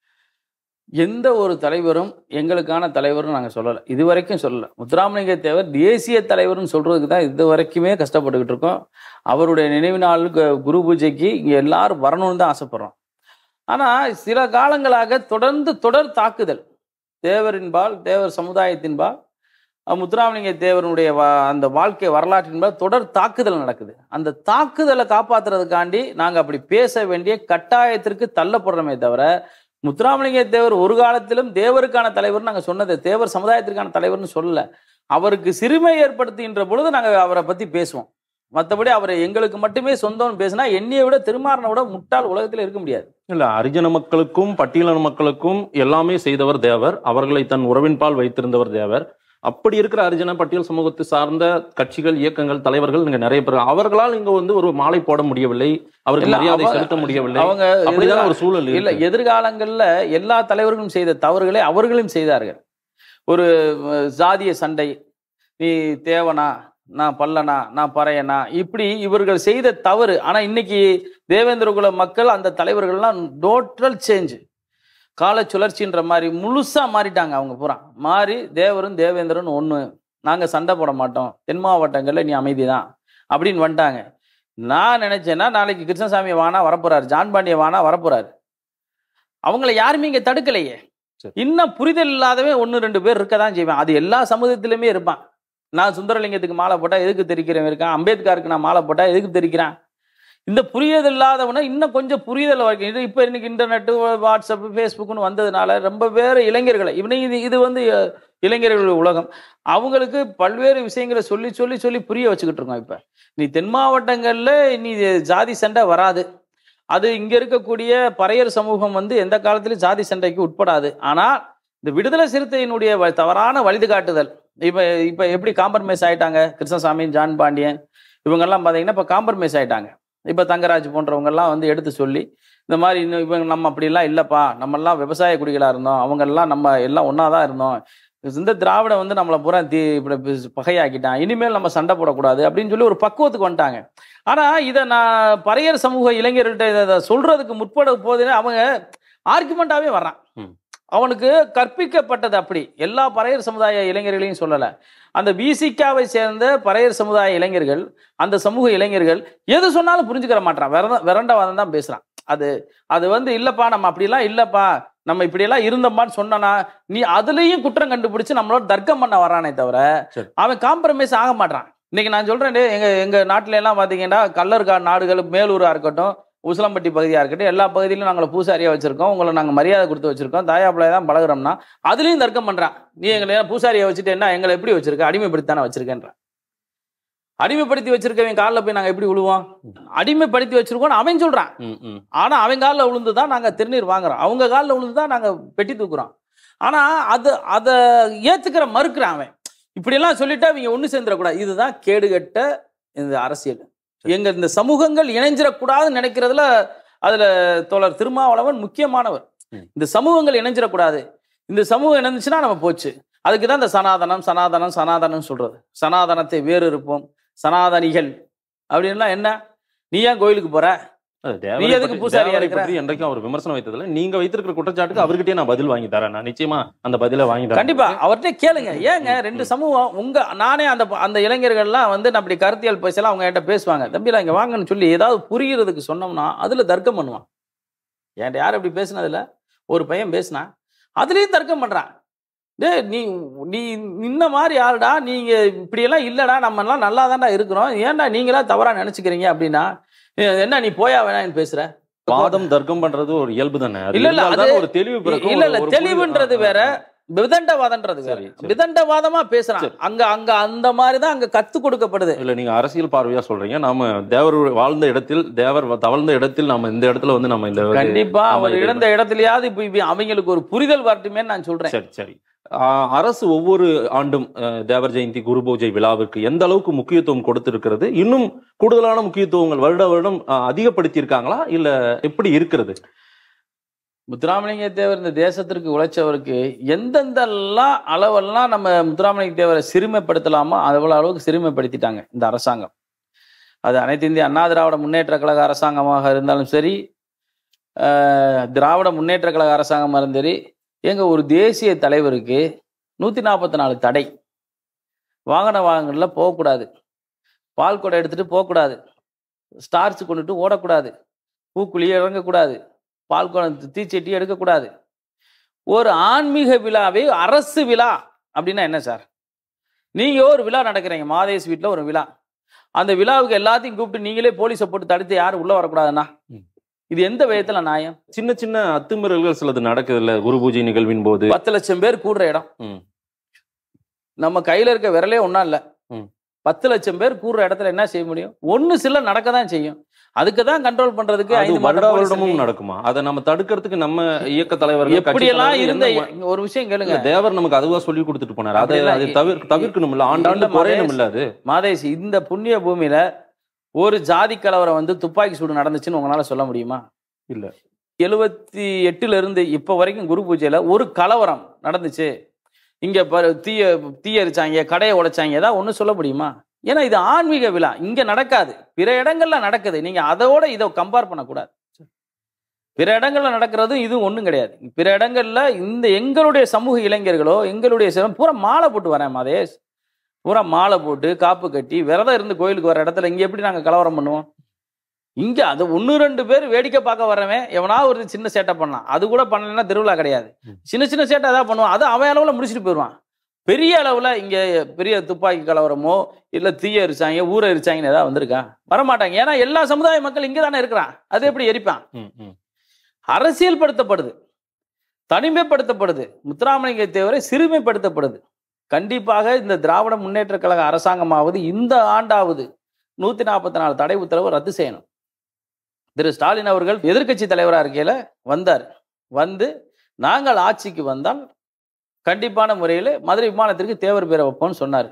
எந்த ஒரு தலைவரும் எங்களுக்கான தலைவர்னு நாங்கள் சொல்லலை இது வரைக்கும் சொல்லலை முத்துராமலிங்க தேவர் தேசிய தலைவர்னு சொல்றதுக்கு தான் இது வரைக்குமே கஷ்டப்பட்டுக்கிட்டு இருக்கோம் அவருடைய நினைவு நாளுக்கு குரு பூஜைக்கு இங்கே எல்லாரும் வரணும்னு தான் ஆசைப்படுறோம் ஆனால் சில காலங்களாக தொடர்ந்து தொடர் தாக்குதல் தேவரின்பால் தேவர் சமுதாயத்தின்பால் அஹ் முத்துராமலிங்க தேவனுடைய வா- அந்த வாழ்க்கை வரலாற்றின்பால் தொடர் தாக்குதல் நடக்குது அந்த தாக்குதலை காப்பாத்துறதுக்காண்டி நாங்கள் அப்படி பேச வேண்டிய கட்டாயத்திற்கு தள்ளப்படுறோமே தவிர முத்துராமலிங்க தேவர் ஒரு காலத்திலும் தேவருக்கான தலைவர் நாங்கள் சொன்னது தேவர் சமுதாயத்திற்கான தலைவர்னு சொல்லல அவருக்கு சிறுமை ஏற்படுத்துகின்ற பொழுது நாங்கள் அவரை பற்றி பேசுவோம் மற்றபடி அவர் எங்களுக்கு மட்டுமே சொந்தம்னு பேசினா என்னைய விட திருமாறனை விட முட்டாள் உலகத்தில் இருக்க முடியாது இல்ல அரிஜன மக்களுக்கும் பட்டியலின மக்களுக்கும் எல்லாமே செய்தவர் தேவர் அவர்களை தன் உறவின்பால் வைத்திருந்தவர் தேவர் அப்படி இருக்கிற அரிஜன பட்டியல் சமூகத்தை சார்ந்த கட்சிகள் இயக்கங்கள் தலைவர்கள் இங்க நிறைய பேர் அவர்களால் இங்க வந்து ஒரு மாலை போட முடியவில்லை அவருக்கு இல்ல, மரியாதை அவங்க- செலுத்த முடியவில்லை அவங்க அப்படிதான் எதிர்கா- ஒரு சூழல் இல்ல இருக்கு. எதிர்காலங்கள்ல எல்லா தலைவர்களும் செய்த தவறுகளை அவர்களும் செய்தார்கள் ஒரு அஹ், சாதிய சண்டை நீ தேவனா நான் பல்லனா நான் பறையனா இப்படி இவர்கள் செய்த தவறு ஆனா இன்னைக்கு தேவேந்திரகுல மக்கள் அந்த தலைவர்கள்லாம் டோட்டல் சேஞ்ச் கால சுழற்சின்ற மாதிரி முழுசா மாறிட்டாங்க அவங்க பூரா மாறி தேவரும் தேவேந்திரன் ஒண்ணு நாங்க சண்டை போட மாட்டோம் தென் மாவட்டங்கள்ல நீ அமைதி தான் அப்படின்னு வந்துட்டாங்க நான் நினைச்சேன்னா நாளைக்கு கிருஷ்ணசாமி வானா வரப்போறாரு ஜான் பாண்டிய வானா வரப்போறாரு அவங்கள யாருமே இங்க தடுக்கலையே சரி. இன்னும் புரிதல் இல்லாதவன் ஒன்று ரெண்டு பேர் இருக்க தான் செய்வேன் அது எல்லா சமூகத்திலுமே இருப்பான் நான் சுந்தரலிங்கத்துக்கு மாலை போட்டா எதுக்கு தெரிக்கிறவன் இருக்கான் அம்பேத்கருக்கு நான் மாலை போட்டா எதுக்கு தெரிக்கிறான் இந்த புரிதல் இல்லாதவனை இன்னும் கொஞ்சம் புரிதல் வரைக்கும் இது இப்போ இன்னைக்கு இன்டர்நெட்டு வாட்ஸ்அப் ஃபேஸ்புக்னு வந்ததுனால ரொம்ப பேர் இளைஞர்களை இவனை இது இது வந்து அஹ், இளைஞர்கள் உலகம் அவங்களுக்கு பல்வேறு விஷயங்களை சொல்லி சொல்லி சொல்லி புரிய வச்சுக்கிட்டு இருக்கோம் இப்போ நீ தென் மாவட்டங்களில் நீ ஜாதி சண்டை வராது அது இங்க இருக்கக்கூடிய பறையர் சமூகம் வந்து எந்த காலத்திலும் ஜாதி சண்டைக்கு உட்படாது ஆனால் இந்த விடுதலை சிறுத்தையினுடைய வ- தவறான வழிகாட்டுதல் இப்ப இப்ப எப்படி காம்ப்ரமைஸ் ஆயிட்டாங்க கிருஷ்ணசாமி ஜான் பாண்டியன் இவங்கெல்லாம் பாத்தீங்கன்னா இப்ப காம்ப்ரமைஸ் ஆயிட்டாங்க இப்ப தங்கராஜ் போன்றவங்க எல்லாம் வந்து எடுத்து சொல்லி இந்த மாதிரி இன்னும் இவங்க நம்ம அப்படிலாம் இல்லப்பா நம்ம எல்லாம் விவசாய குடிகளா இருந்தோம் அவங்க எல்லாம் நம்ம எல்லாம் ஒன்னாதான் இருந்தோம் இந்த திராவிட வந்து நம்மளை பூரா தீ இப்படி பி- பகையாக்கிட்டான் இனிமேல் நம்ம சண்டை போடக்கூடாது அப்படின்னு சொல்லி ஒரு பக்குவத்துக்கு வந்துட்டாங்க ஆனா இதை நான் பறையர் சமூக இளைஞர்கள்ட்ட இதை இதை சொல்றதுக்கு முற்பட போதுன்னு அவங்க ஆர்குமெண்டாவே வர்றான் ம். அவனுக்கு கற்பிக்கப்பட்டது அப்படி எல்லா பறையர் சமுதாய இளைஞர்களையும் சொல்லல அந்த பிசிகாவை சேர்ந்த பறையர் சமுதாய இளைஞர்கள் அந்த சமூக இளைஞர்கள் எது சொன்னாலும் புரிஞ்சுக்கிற மாட்டான் விரத விரண்டவாதம் தான் பேசுறான் அது அது வந்து இல்லப்பா நம்ம அப்படிலாம் இல்லப்பா நம்ம இப்படியெல்லாம் இருந்தோம்பான்னு சொன்னனா நீ அதுலயும் குற்றம் கண்டுபிடிச்சு நம்மளோட தர்க்கம் பண்ண வரானே தவிர சரி. அவன் காம்ப்ரமைஸ் ஆக மாட்டான் இன்னைக்கு நான் சொல்றேன் டேய், எங்க எங்க நாட்டுல எல்லாம் பாத்தீங்கன்னா கல்லர்காடு நாடுகள் மேலூரா இருக்கட்டும் உசிலம்பட்டி பகுதியா இருக்கட்டும் எல்லா பகுதியிலும் நாங்களை பூசாரியா வச்சிருக்கோம் உங்களை நாங்க மரியாதை கொடுத்து வச்சிருக்கோம் தாயாப்பிள்ளைய தான் பழகுறோம்னா அதுலயும் தர்க்கம் பண்றான் நீ எங்களை ஏன் பூசாரியை வச்சுட்டு என்ன எங்களை எப்படி வச்சிருக்க அடிமைப்படுத்தானே வச்சிருக்கேன்ற அடிமைப்படுத்தி வச்சிருக்கவன் காலில் போய் நாங்க எப்படி விழுவோம் அடிமைப்படுத்தி வச்சிருக்கோம் அவன் சொல்றான் ம், ம். ஆனா அவன் காலில் விழுந்து தான் நாங்க திருநீர் வாங்குறோம் அவங்க காலில் விழுந்து தான் நாங்க பெட்டி தூக்குறோம் ஆனா அது அதை ஏத்துக்கிற மறுக்கிறான் அவன் இப்படியெல்லாம் சொல்லிட்டு அவங்க ஒண்ணு சேர்ந்துடக்கூடாது இதுதான் கேடுகட்ட இந்த அரசியல் எங்க இந்த சமூகங்கள் இணைஞ்சிடக்கூடாதுன்னு நினைக்கிறதுல அதுல தோழர் திருமாவளவன் முக்கியமானவர் ம். இந்த சமூகங்கள் இணைஞ்சிடக்கூடாது இந்த சமூகம் இணைஞ்சுன்னா நம்ம போச்சு அதுக்கு தான் இந்த சனாதனம் சனாதனம் சனாதனம் சொல்றது சனாதனத்தை வேறு இருப்போம் சனாதனிகள் அப்படின்லாம் என்ன நீ ஏன் கோயிலுக்கு போற அது நீ தேவரை எதுக்கு பற்றி- பூசாரியா தேவரை இருக்கிற? பற்றி என்றைக்கும் அவர் விமர்சனம் வைத்ததில்ல நீங்க வைத்திருக்கிற குற்றச்சாட்டுக்கு அவர்கிட்டயே நான் பதில் வாங்கி தரேன் நான் நிச்சயமா அந்த பதிலை வாங்கி தரேன் கண்டிப்பா அவர்கிட்ட கேளுங்க ஏங்க ரெண்டு சமூகம் உங்க நானே அந்த அந்த இளைஞர்கள்லாம் வந்து நான் அப்படி கருத்தியல் பேசலாம் அவங்க என்கிட்ட பேசுவாங்க தம்பிலாம் இங்க வாங்கன்னு சொல்லி ஏதாவது புரிகிறதுக்கு சொன்னோம்னா அதுல தர்க்கம் பண்ணுவான் என்கிட்ட யார் அப்படி பேசுனதுல ஒரு பையன் பேசினான் அதுலயும் தர்க்கம் பண்றான் டேய் நீ நீ இந்த மாதிரி ஆளுடா நீங்க இப்படியெல்லாம் இல்லடா நம்ம எல்லாம் நல்லா தான்டா இருக்கிறோம் ஏன்டா நீங்களா தவறா நினைச்சுக்கிறீங்க அப்படின்னா "ஏ, என்ன நீ போயா வேணான்னு பேசுற வாதம் தர்க்கம் பண்றது ஒரு இயல்பு தானே அது இல்ல, இல்ல, இருந்தால்தான் அது- ஒரு தெளிவு பிறக்கும் இல்ல இல்ல ஒரு- ஒரு புரிதல். தெளிவுன்றது ஆ, வேற ஆ. விதண்டவாதன்றது வேற சரி, சரி. விதண்டவாதமா பேசுறான் சரி. அங்க அங்க அந்த மாதிரி தான் அங்க கத்து கொடுக்கப்படுது இல்ல நீங்க அரசியல் பார்வையா சொல்றீங்க நாம தேவர் வாழ்ந்த இடத்தில் தேவர் தவழ்ந்த இடத்தில் நாம இந்த இடத்துல வந்து நம்ம இந்த கண்டிப்பா ஆமா, அவர் இது- இழந்த இடத்துலயாவது இப்ப இப்ப அவங்களுக்கு ஒரு புரிதல் வரட்டுமே நான் சொல்றேன் சரி சரி ஆஹ் அரசு ஒவ்வொரு ஆண்டும் அஹ், தேவர் ஜெயந்தி குரு பூஜை விழாவிற்கு எந்த அளவுக்கு முக்கியத்துவம் கொடுத்திருக்கிறது இன்னும் கூடுதலான முக்கியத்துவங்கள் வருட வருடம் ஆஹ், அதிகப்படுத்தி இருக்காங்களா இல்ல எப்படி இருக்கிறது முத்துராமலிங்க தேவர் இந்த தேசத்திற்கு உழைச்சவருக்கு எந்தெந்தெல்லாம் அளவெல்லாம் நம்ம முத்துராமலிங்க தேவரை சிறுமைப்படுத்தலாமோ அவ்வளவு அளவுக்கு சிறுமைப்படுத்திட்டாங்க இந்த அரசாங்கம் அது அனைத்து இந்திய அண்ணா திராவிட முன்னேற்ற கழக அரசாங்கமாக இருந்தாலும் சரி ஆஹ், திராவிட முன்னேற்ற கழக அரசாங்கமாக இருந்தாலும் சரி எங்க ஒரு தேசிய தலைவருக்கு நூற்றி நாற்பத்தி நாலு தடை வாகன வாகனங்களில் போகக்கூடாது பால் குடம் எடுத்துட்டு போகக்கூடாது ஸ்டார்ச் கொண்டுட்டு ஓடக்கூடாது பூக்குழியே இறங்கக்கூடாது பால் குடம் தீச்சட்டி எடுக்கக்கூடாது ஒரு ஆன்மீக விழாவே அரசு விழா அப்படின்னா என்ன சார் நீங்க ஒரு விழா நடக்கிறீங்க மாதேஷ் வீட்டில் ஒரு விழா அந்த விழாவுக்கு எல்லாத்தையும் கூப்பிட்டு நீங்களே போலீஸை போட்டு தடுத்து யாரும் உள்ள வரக்கூடாதுன்னா ம். இது எந்த விதத்துல நியாயம் சின்ன சின்ன அத்துமீறல்கள் சிலது நடக்குது இல்ல குரு பூஜை நிகழ்வின் போது பத்து லட்சம் பேர் கூடுற இடம் ம். நம்ம கையில இருக்க விரலே ஒன்றும் இல்லை ம். பத்து லட்சம் பேர் கூடுற இடத்துல என்ன செய்ய முடியும் ஒண்ணு சில நடக்க தான் செய்யும் அதுக்கு தான் கண்ட்ரோல் பண்றதுக்கு அது ஐந்து மாத வருடா போலீஸ் வருடமும் இருக்கு. நடக்குமா அதை நம்ம தடுக்கிறதுக்கு நம்ம இயக்க தலைவர்கள் கட்சி எப்படியெல்லாம் தலைவர்கள் இருந்த என்ன இங்க ஒரு விஷயம் கேளுங்க இல்ல, தேவர் நமக்கு அதுவா சொல்லி கொடுத்துட்டு போனாரு அதை அப்படிலாம் அதை தவிர தவிர்க்கணும் இல்ல ஆண்டாண்டு இல்ல, குறையணும் இல்ல அது மாதேஷ் இந்த புண்ணிய பூமியில ஒரு ஜாதி கலவரம் வந்து துப்பாக்கி சூடு நடந்துச்சுன்னு உங்களால சொல்ல முடியுமா இல்ல. எழுபத்தி எட்டுல இருந்து இப்ப வரைக்கும் குரு பூஜையில ஒரு கலவரம் நடந்துச்சு இங்க பாரு தீய தீய எரிச்சாங்க கடையை உடைச்சாங்க ஏதாவது ஒண்ணு சொல்ல முடியுமா ஏன்னா இது ஆன்மீக விழா இங்க நடக்காது பிற இடங்கள்ல நடக்குது நீங்க அதோட இதை கம்பேர் பண்ணக்கூடாது பிற இடங்கள்ல நடக்கிறதும் இதுவும் ஒண்ணும் கிடையாது பிற இடங்கள்ல இந்த எங்களுடைய சமூக இளைஞர்களோ எங்களுடைய சில- பூரா மாலை போட்டு வரேன் மாதேஷ் பூரா மாலை போட்டு காப்பு கட்டி விரதம் இருந்து கோயிலுக்கு வர இடத்துல இங்க எப்படி நாங்க கலவரம் பண்ணுவோம் இங்க அது ஒன்று ரெண்டு பேர் வேடிக்கை பார்க்க வரவன் எவனா ஒரு சின்ன சேட்டை பண்ணலாம் அது கூட பண்ணலைன்னா திருவிழா கிடையாது ம். சின்ன சின்ன சேட்டை அதான் பண்ணுவான் அது அவன் அளவுல முடிச்சுட்டு போயிடுவான் பெரிய அளவுல இங்க பெரிய துப்பாக்கி கலவரமோ இல்ல தீய எரிச்சாங்க ஊரை எரிச்சாங்கன்னு ஏதாவது வந்திருக்கா வரமாட்டாங்க ஏன்னா எல்லா சமுதாய மக்கள் இங்க தானே இருக்கிறான் அது எப்படி எரிப்பான் ம், ம். அரசியல்படுத்தப்படுது தனிமைப்படுத்தப்படுது முத்துராமலிங்க தேவரை சிறுமைப்படுத்தப்படுது கண்டிப்பாக இந்த திராவிட முன்னேற்ற கழக அரசாங்கமாவது இந்த ஆண்டாவது நூத்தி நாற்பத்தி நாலு தடை உத்தரவு ரத்து செய்யணும் திரு ஸ்டாலின் அவர்கள் எதிர்க்கட்சி தலைவராக இருக்கையில வந்தார் வந்து நாங்கள் ஆட்சிக்கு வந்தால் கண்டிப்பான முறையில் மதுரை விமானத்திற்கு தேவர் பேரை வைப்போம்னு சொன்னார்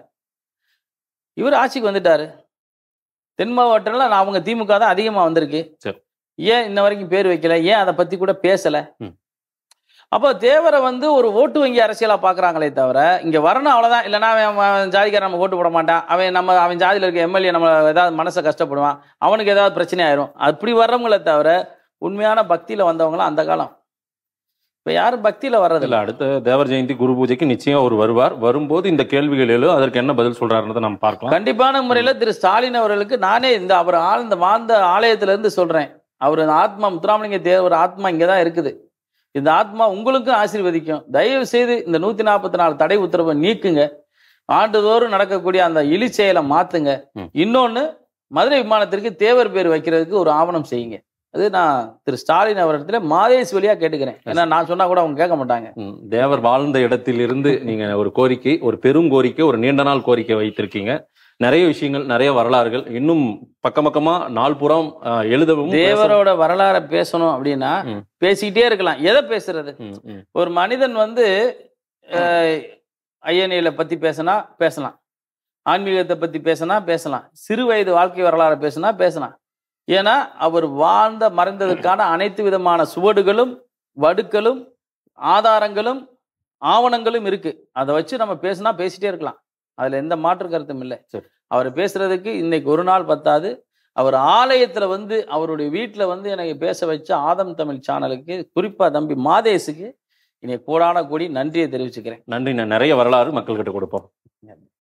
இவர் ஆட்சிக்கு வந்துட்டாரு தென் மாவட்டம்ல நான் அவங்க திமுக தான் அதிகமாக வந்திருக்கு சரி. ஏன் இன்ன வரைக்கும் பேர் வைக்கல ஏன் அதை பத்தி கூட பேசல ம். அப்போ தேவரை வந்து ஒரு ஓட்டு வங்கி அரசியலா பாக்குறாங்களே தவிர இங்க வரணும் அவ்வளவுதான் இல்லைன்னா அவன் அவன் ஜாதிக்காரன் நம்ம ஓட்டு போட மாட்டான் அவன் நம்ம அவன் ஜாதியில இருக்க எம்எல்ஏ நம்ம ஏதாவது மனசை கஷ்டப்படுவான் அவனுக்கு ஏதாவது பிரச்சனை ஆயிரும் அப்படி வர்றவங்களே தவிர உண்மையான பக்தியில வந்தவங்களாம் அந்த காலம் இப்ப யாரும் பக்தியில வர்றது இல்ல அடுத்த தேவர் ஜெயந்தி குரு பூஜைக்கு நிச்சயம் அவர் வருவார் வரும்போது இந்த கேள்விகள் எழும் அதற்கு என்ன பதில் சொல்றாருன்றதை நம்ம பார்க்கலாம் கண்டிப்பான முறையில திரு ஸ்டாலின் அவர்களுக்கு நானே இந்த அவர் ஆழ்ந்த வாழ்ந்த ஆலயத்துல இருந்து சொல்றேன் அவர் ஆத்மா முத்துராமலிங்க தேவர் ஆத்மா இங்கதான் இருக்குது இந்த ஆத்மா உங்களுக்கும் ஆசீர்வதிக்கும் தயவு செய்து இந்த நூத்தி நாற்பத்தி நாலு தடை உத்தரவை நீக்குங்க ஆண்டுதோறும் நடக்கக்கூடிய அந்த இழி செயலை மாத்துங்க ம். இன்னொன்னு மதுரை விமானத்திற்கு தேவர் பேர் வைக்கிறதுக்கு ஒரு ஆவணம் செய்யுங்க அது நான் திரு ஸ்டாலின் அவரிடத்துல மாதேஷ் வழியா கேட்டுக்கிறேன் ஏன்னா நான் சொன்னா கூட அவங்க கேட்க மாட்டாங்க ம், தேவர் வாழ்ந்த இடத்திலிருந்து நீங்க ஒரு கோரிக்கை ஒரு பெரும் கோரிக்கை ஒரு நீண்ட நாள் கோரிக்கை வைத்திருக்கீங்க நிறைய விஷயங்கள் நிறைய வரலாறுகள் இன்னும் பக்கம் பக்கமா நாள் புறம் அஹ், எழுதவும் தேவரோட வரலாறை பேசணும் அப்படின்னா ம். பேசிக்கிட்டே இருக்கலாம் எதை பேசுறது ம், ம், ஒரு மனிதன் வந்து ஐஎன்ஏல பத்தி பேசினா பேசலாம் ஆன்மீகத்தை பத்தி பேசினா பேசலாம் சிறு வயது வாழ்க்கை வரலாறு பேசினா பேசலாம் ஏன்னா அவர் வாழ்ந்த மறைந்ததற்கான அனைத்து விதமான சுவடுகளும் வடுக்களும் ஆதாரங்களும் ஆவணங்களும் இருக்கு அதை வச்சு நம்ம பேசினா பேசிட்டே இருக்கலாம் அதுல எந்த மாற்று கருத்தும் இல்லை சரி. அவர் பேசுறதுக்கு இன்னைக்கு ஒரு நாள் பத்தாது அவர் ஆலயத்துல வந்து அவருடைய வீட்டுல வந்து எனக்கு பேச வச்ச ஆதம் தமிழ் சேனலுக்கு குறிப்பா தம்பி மாதேஷுக்கு இன்னைக்கு கோடான கோடி நன்றியை தெரிவிச்சுக்கிறேன் நன்றி நான் நிறைய வரலாறு மக்கள்கிட்ட கொடுப்போம்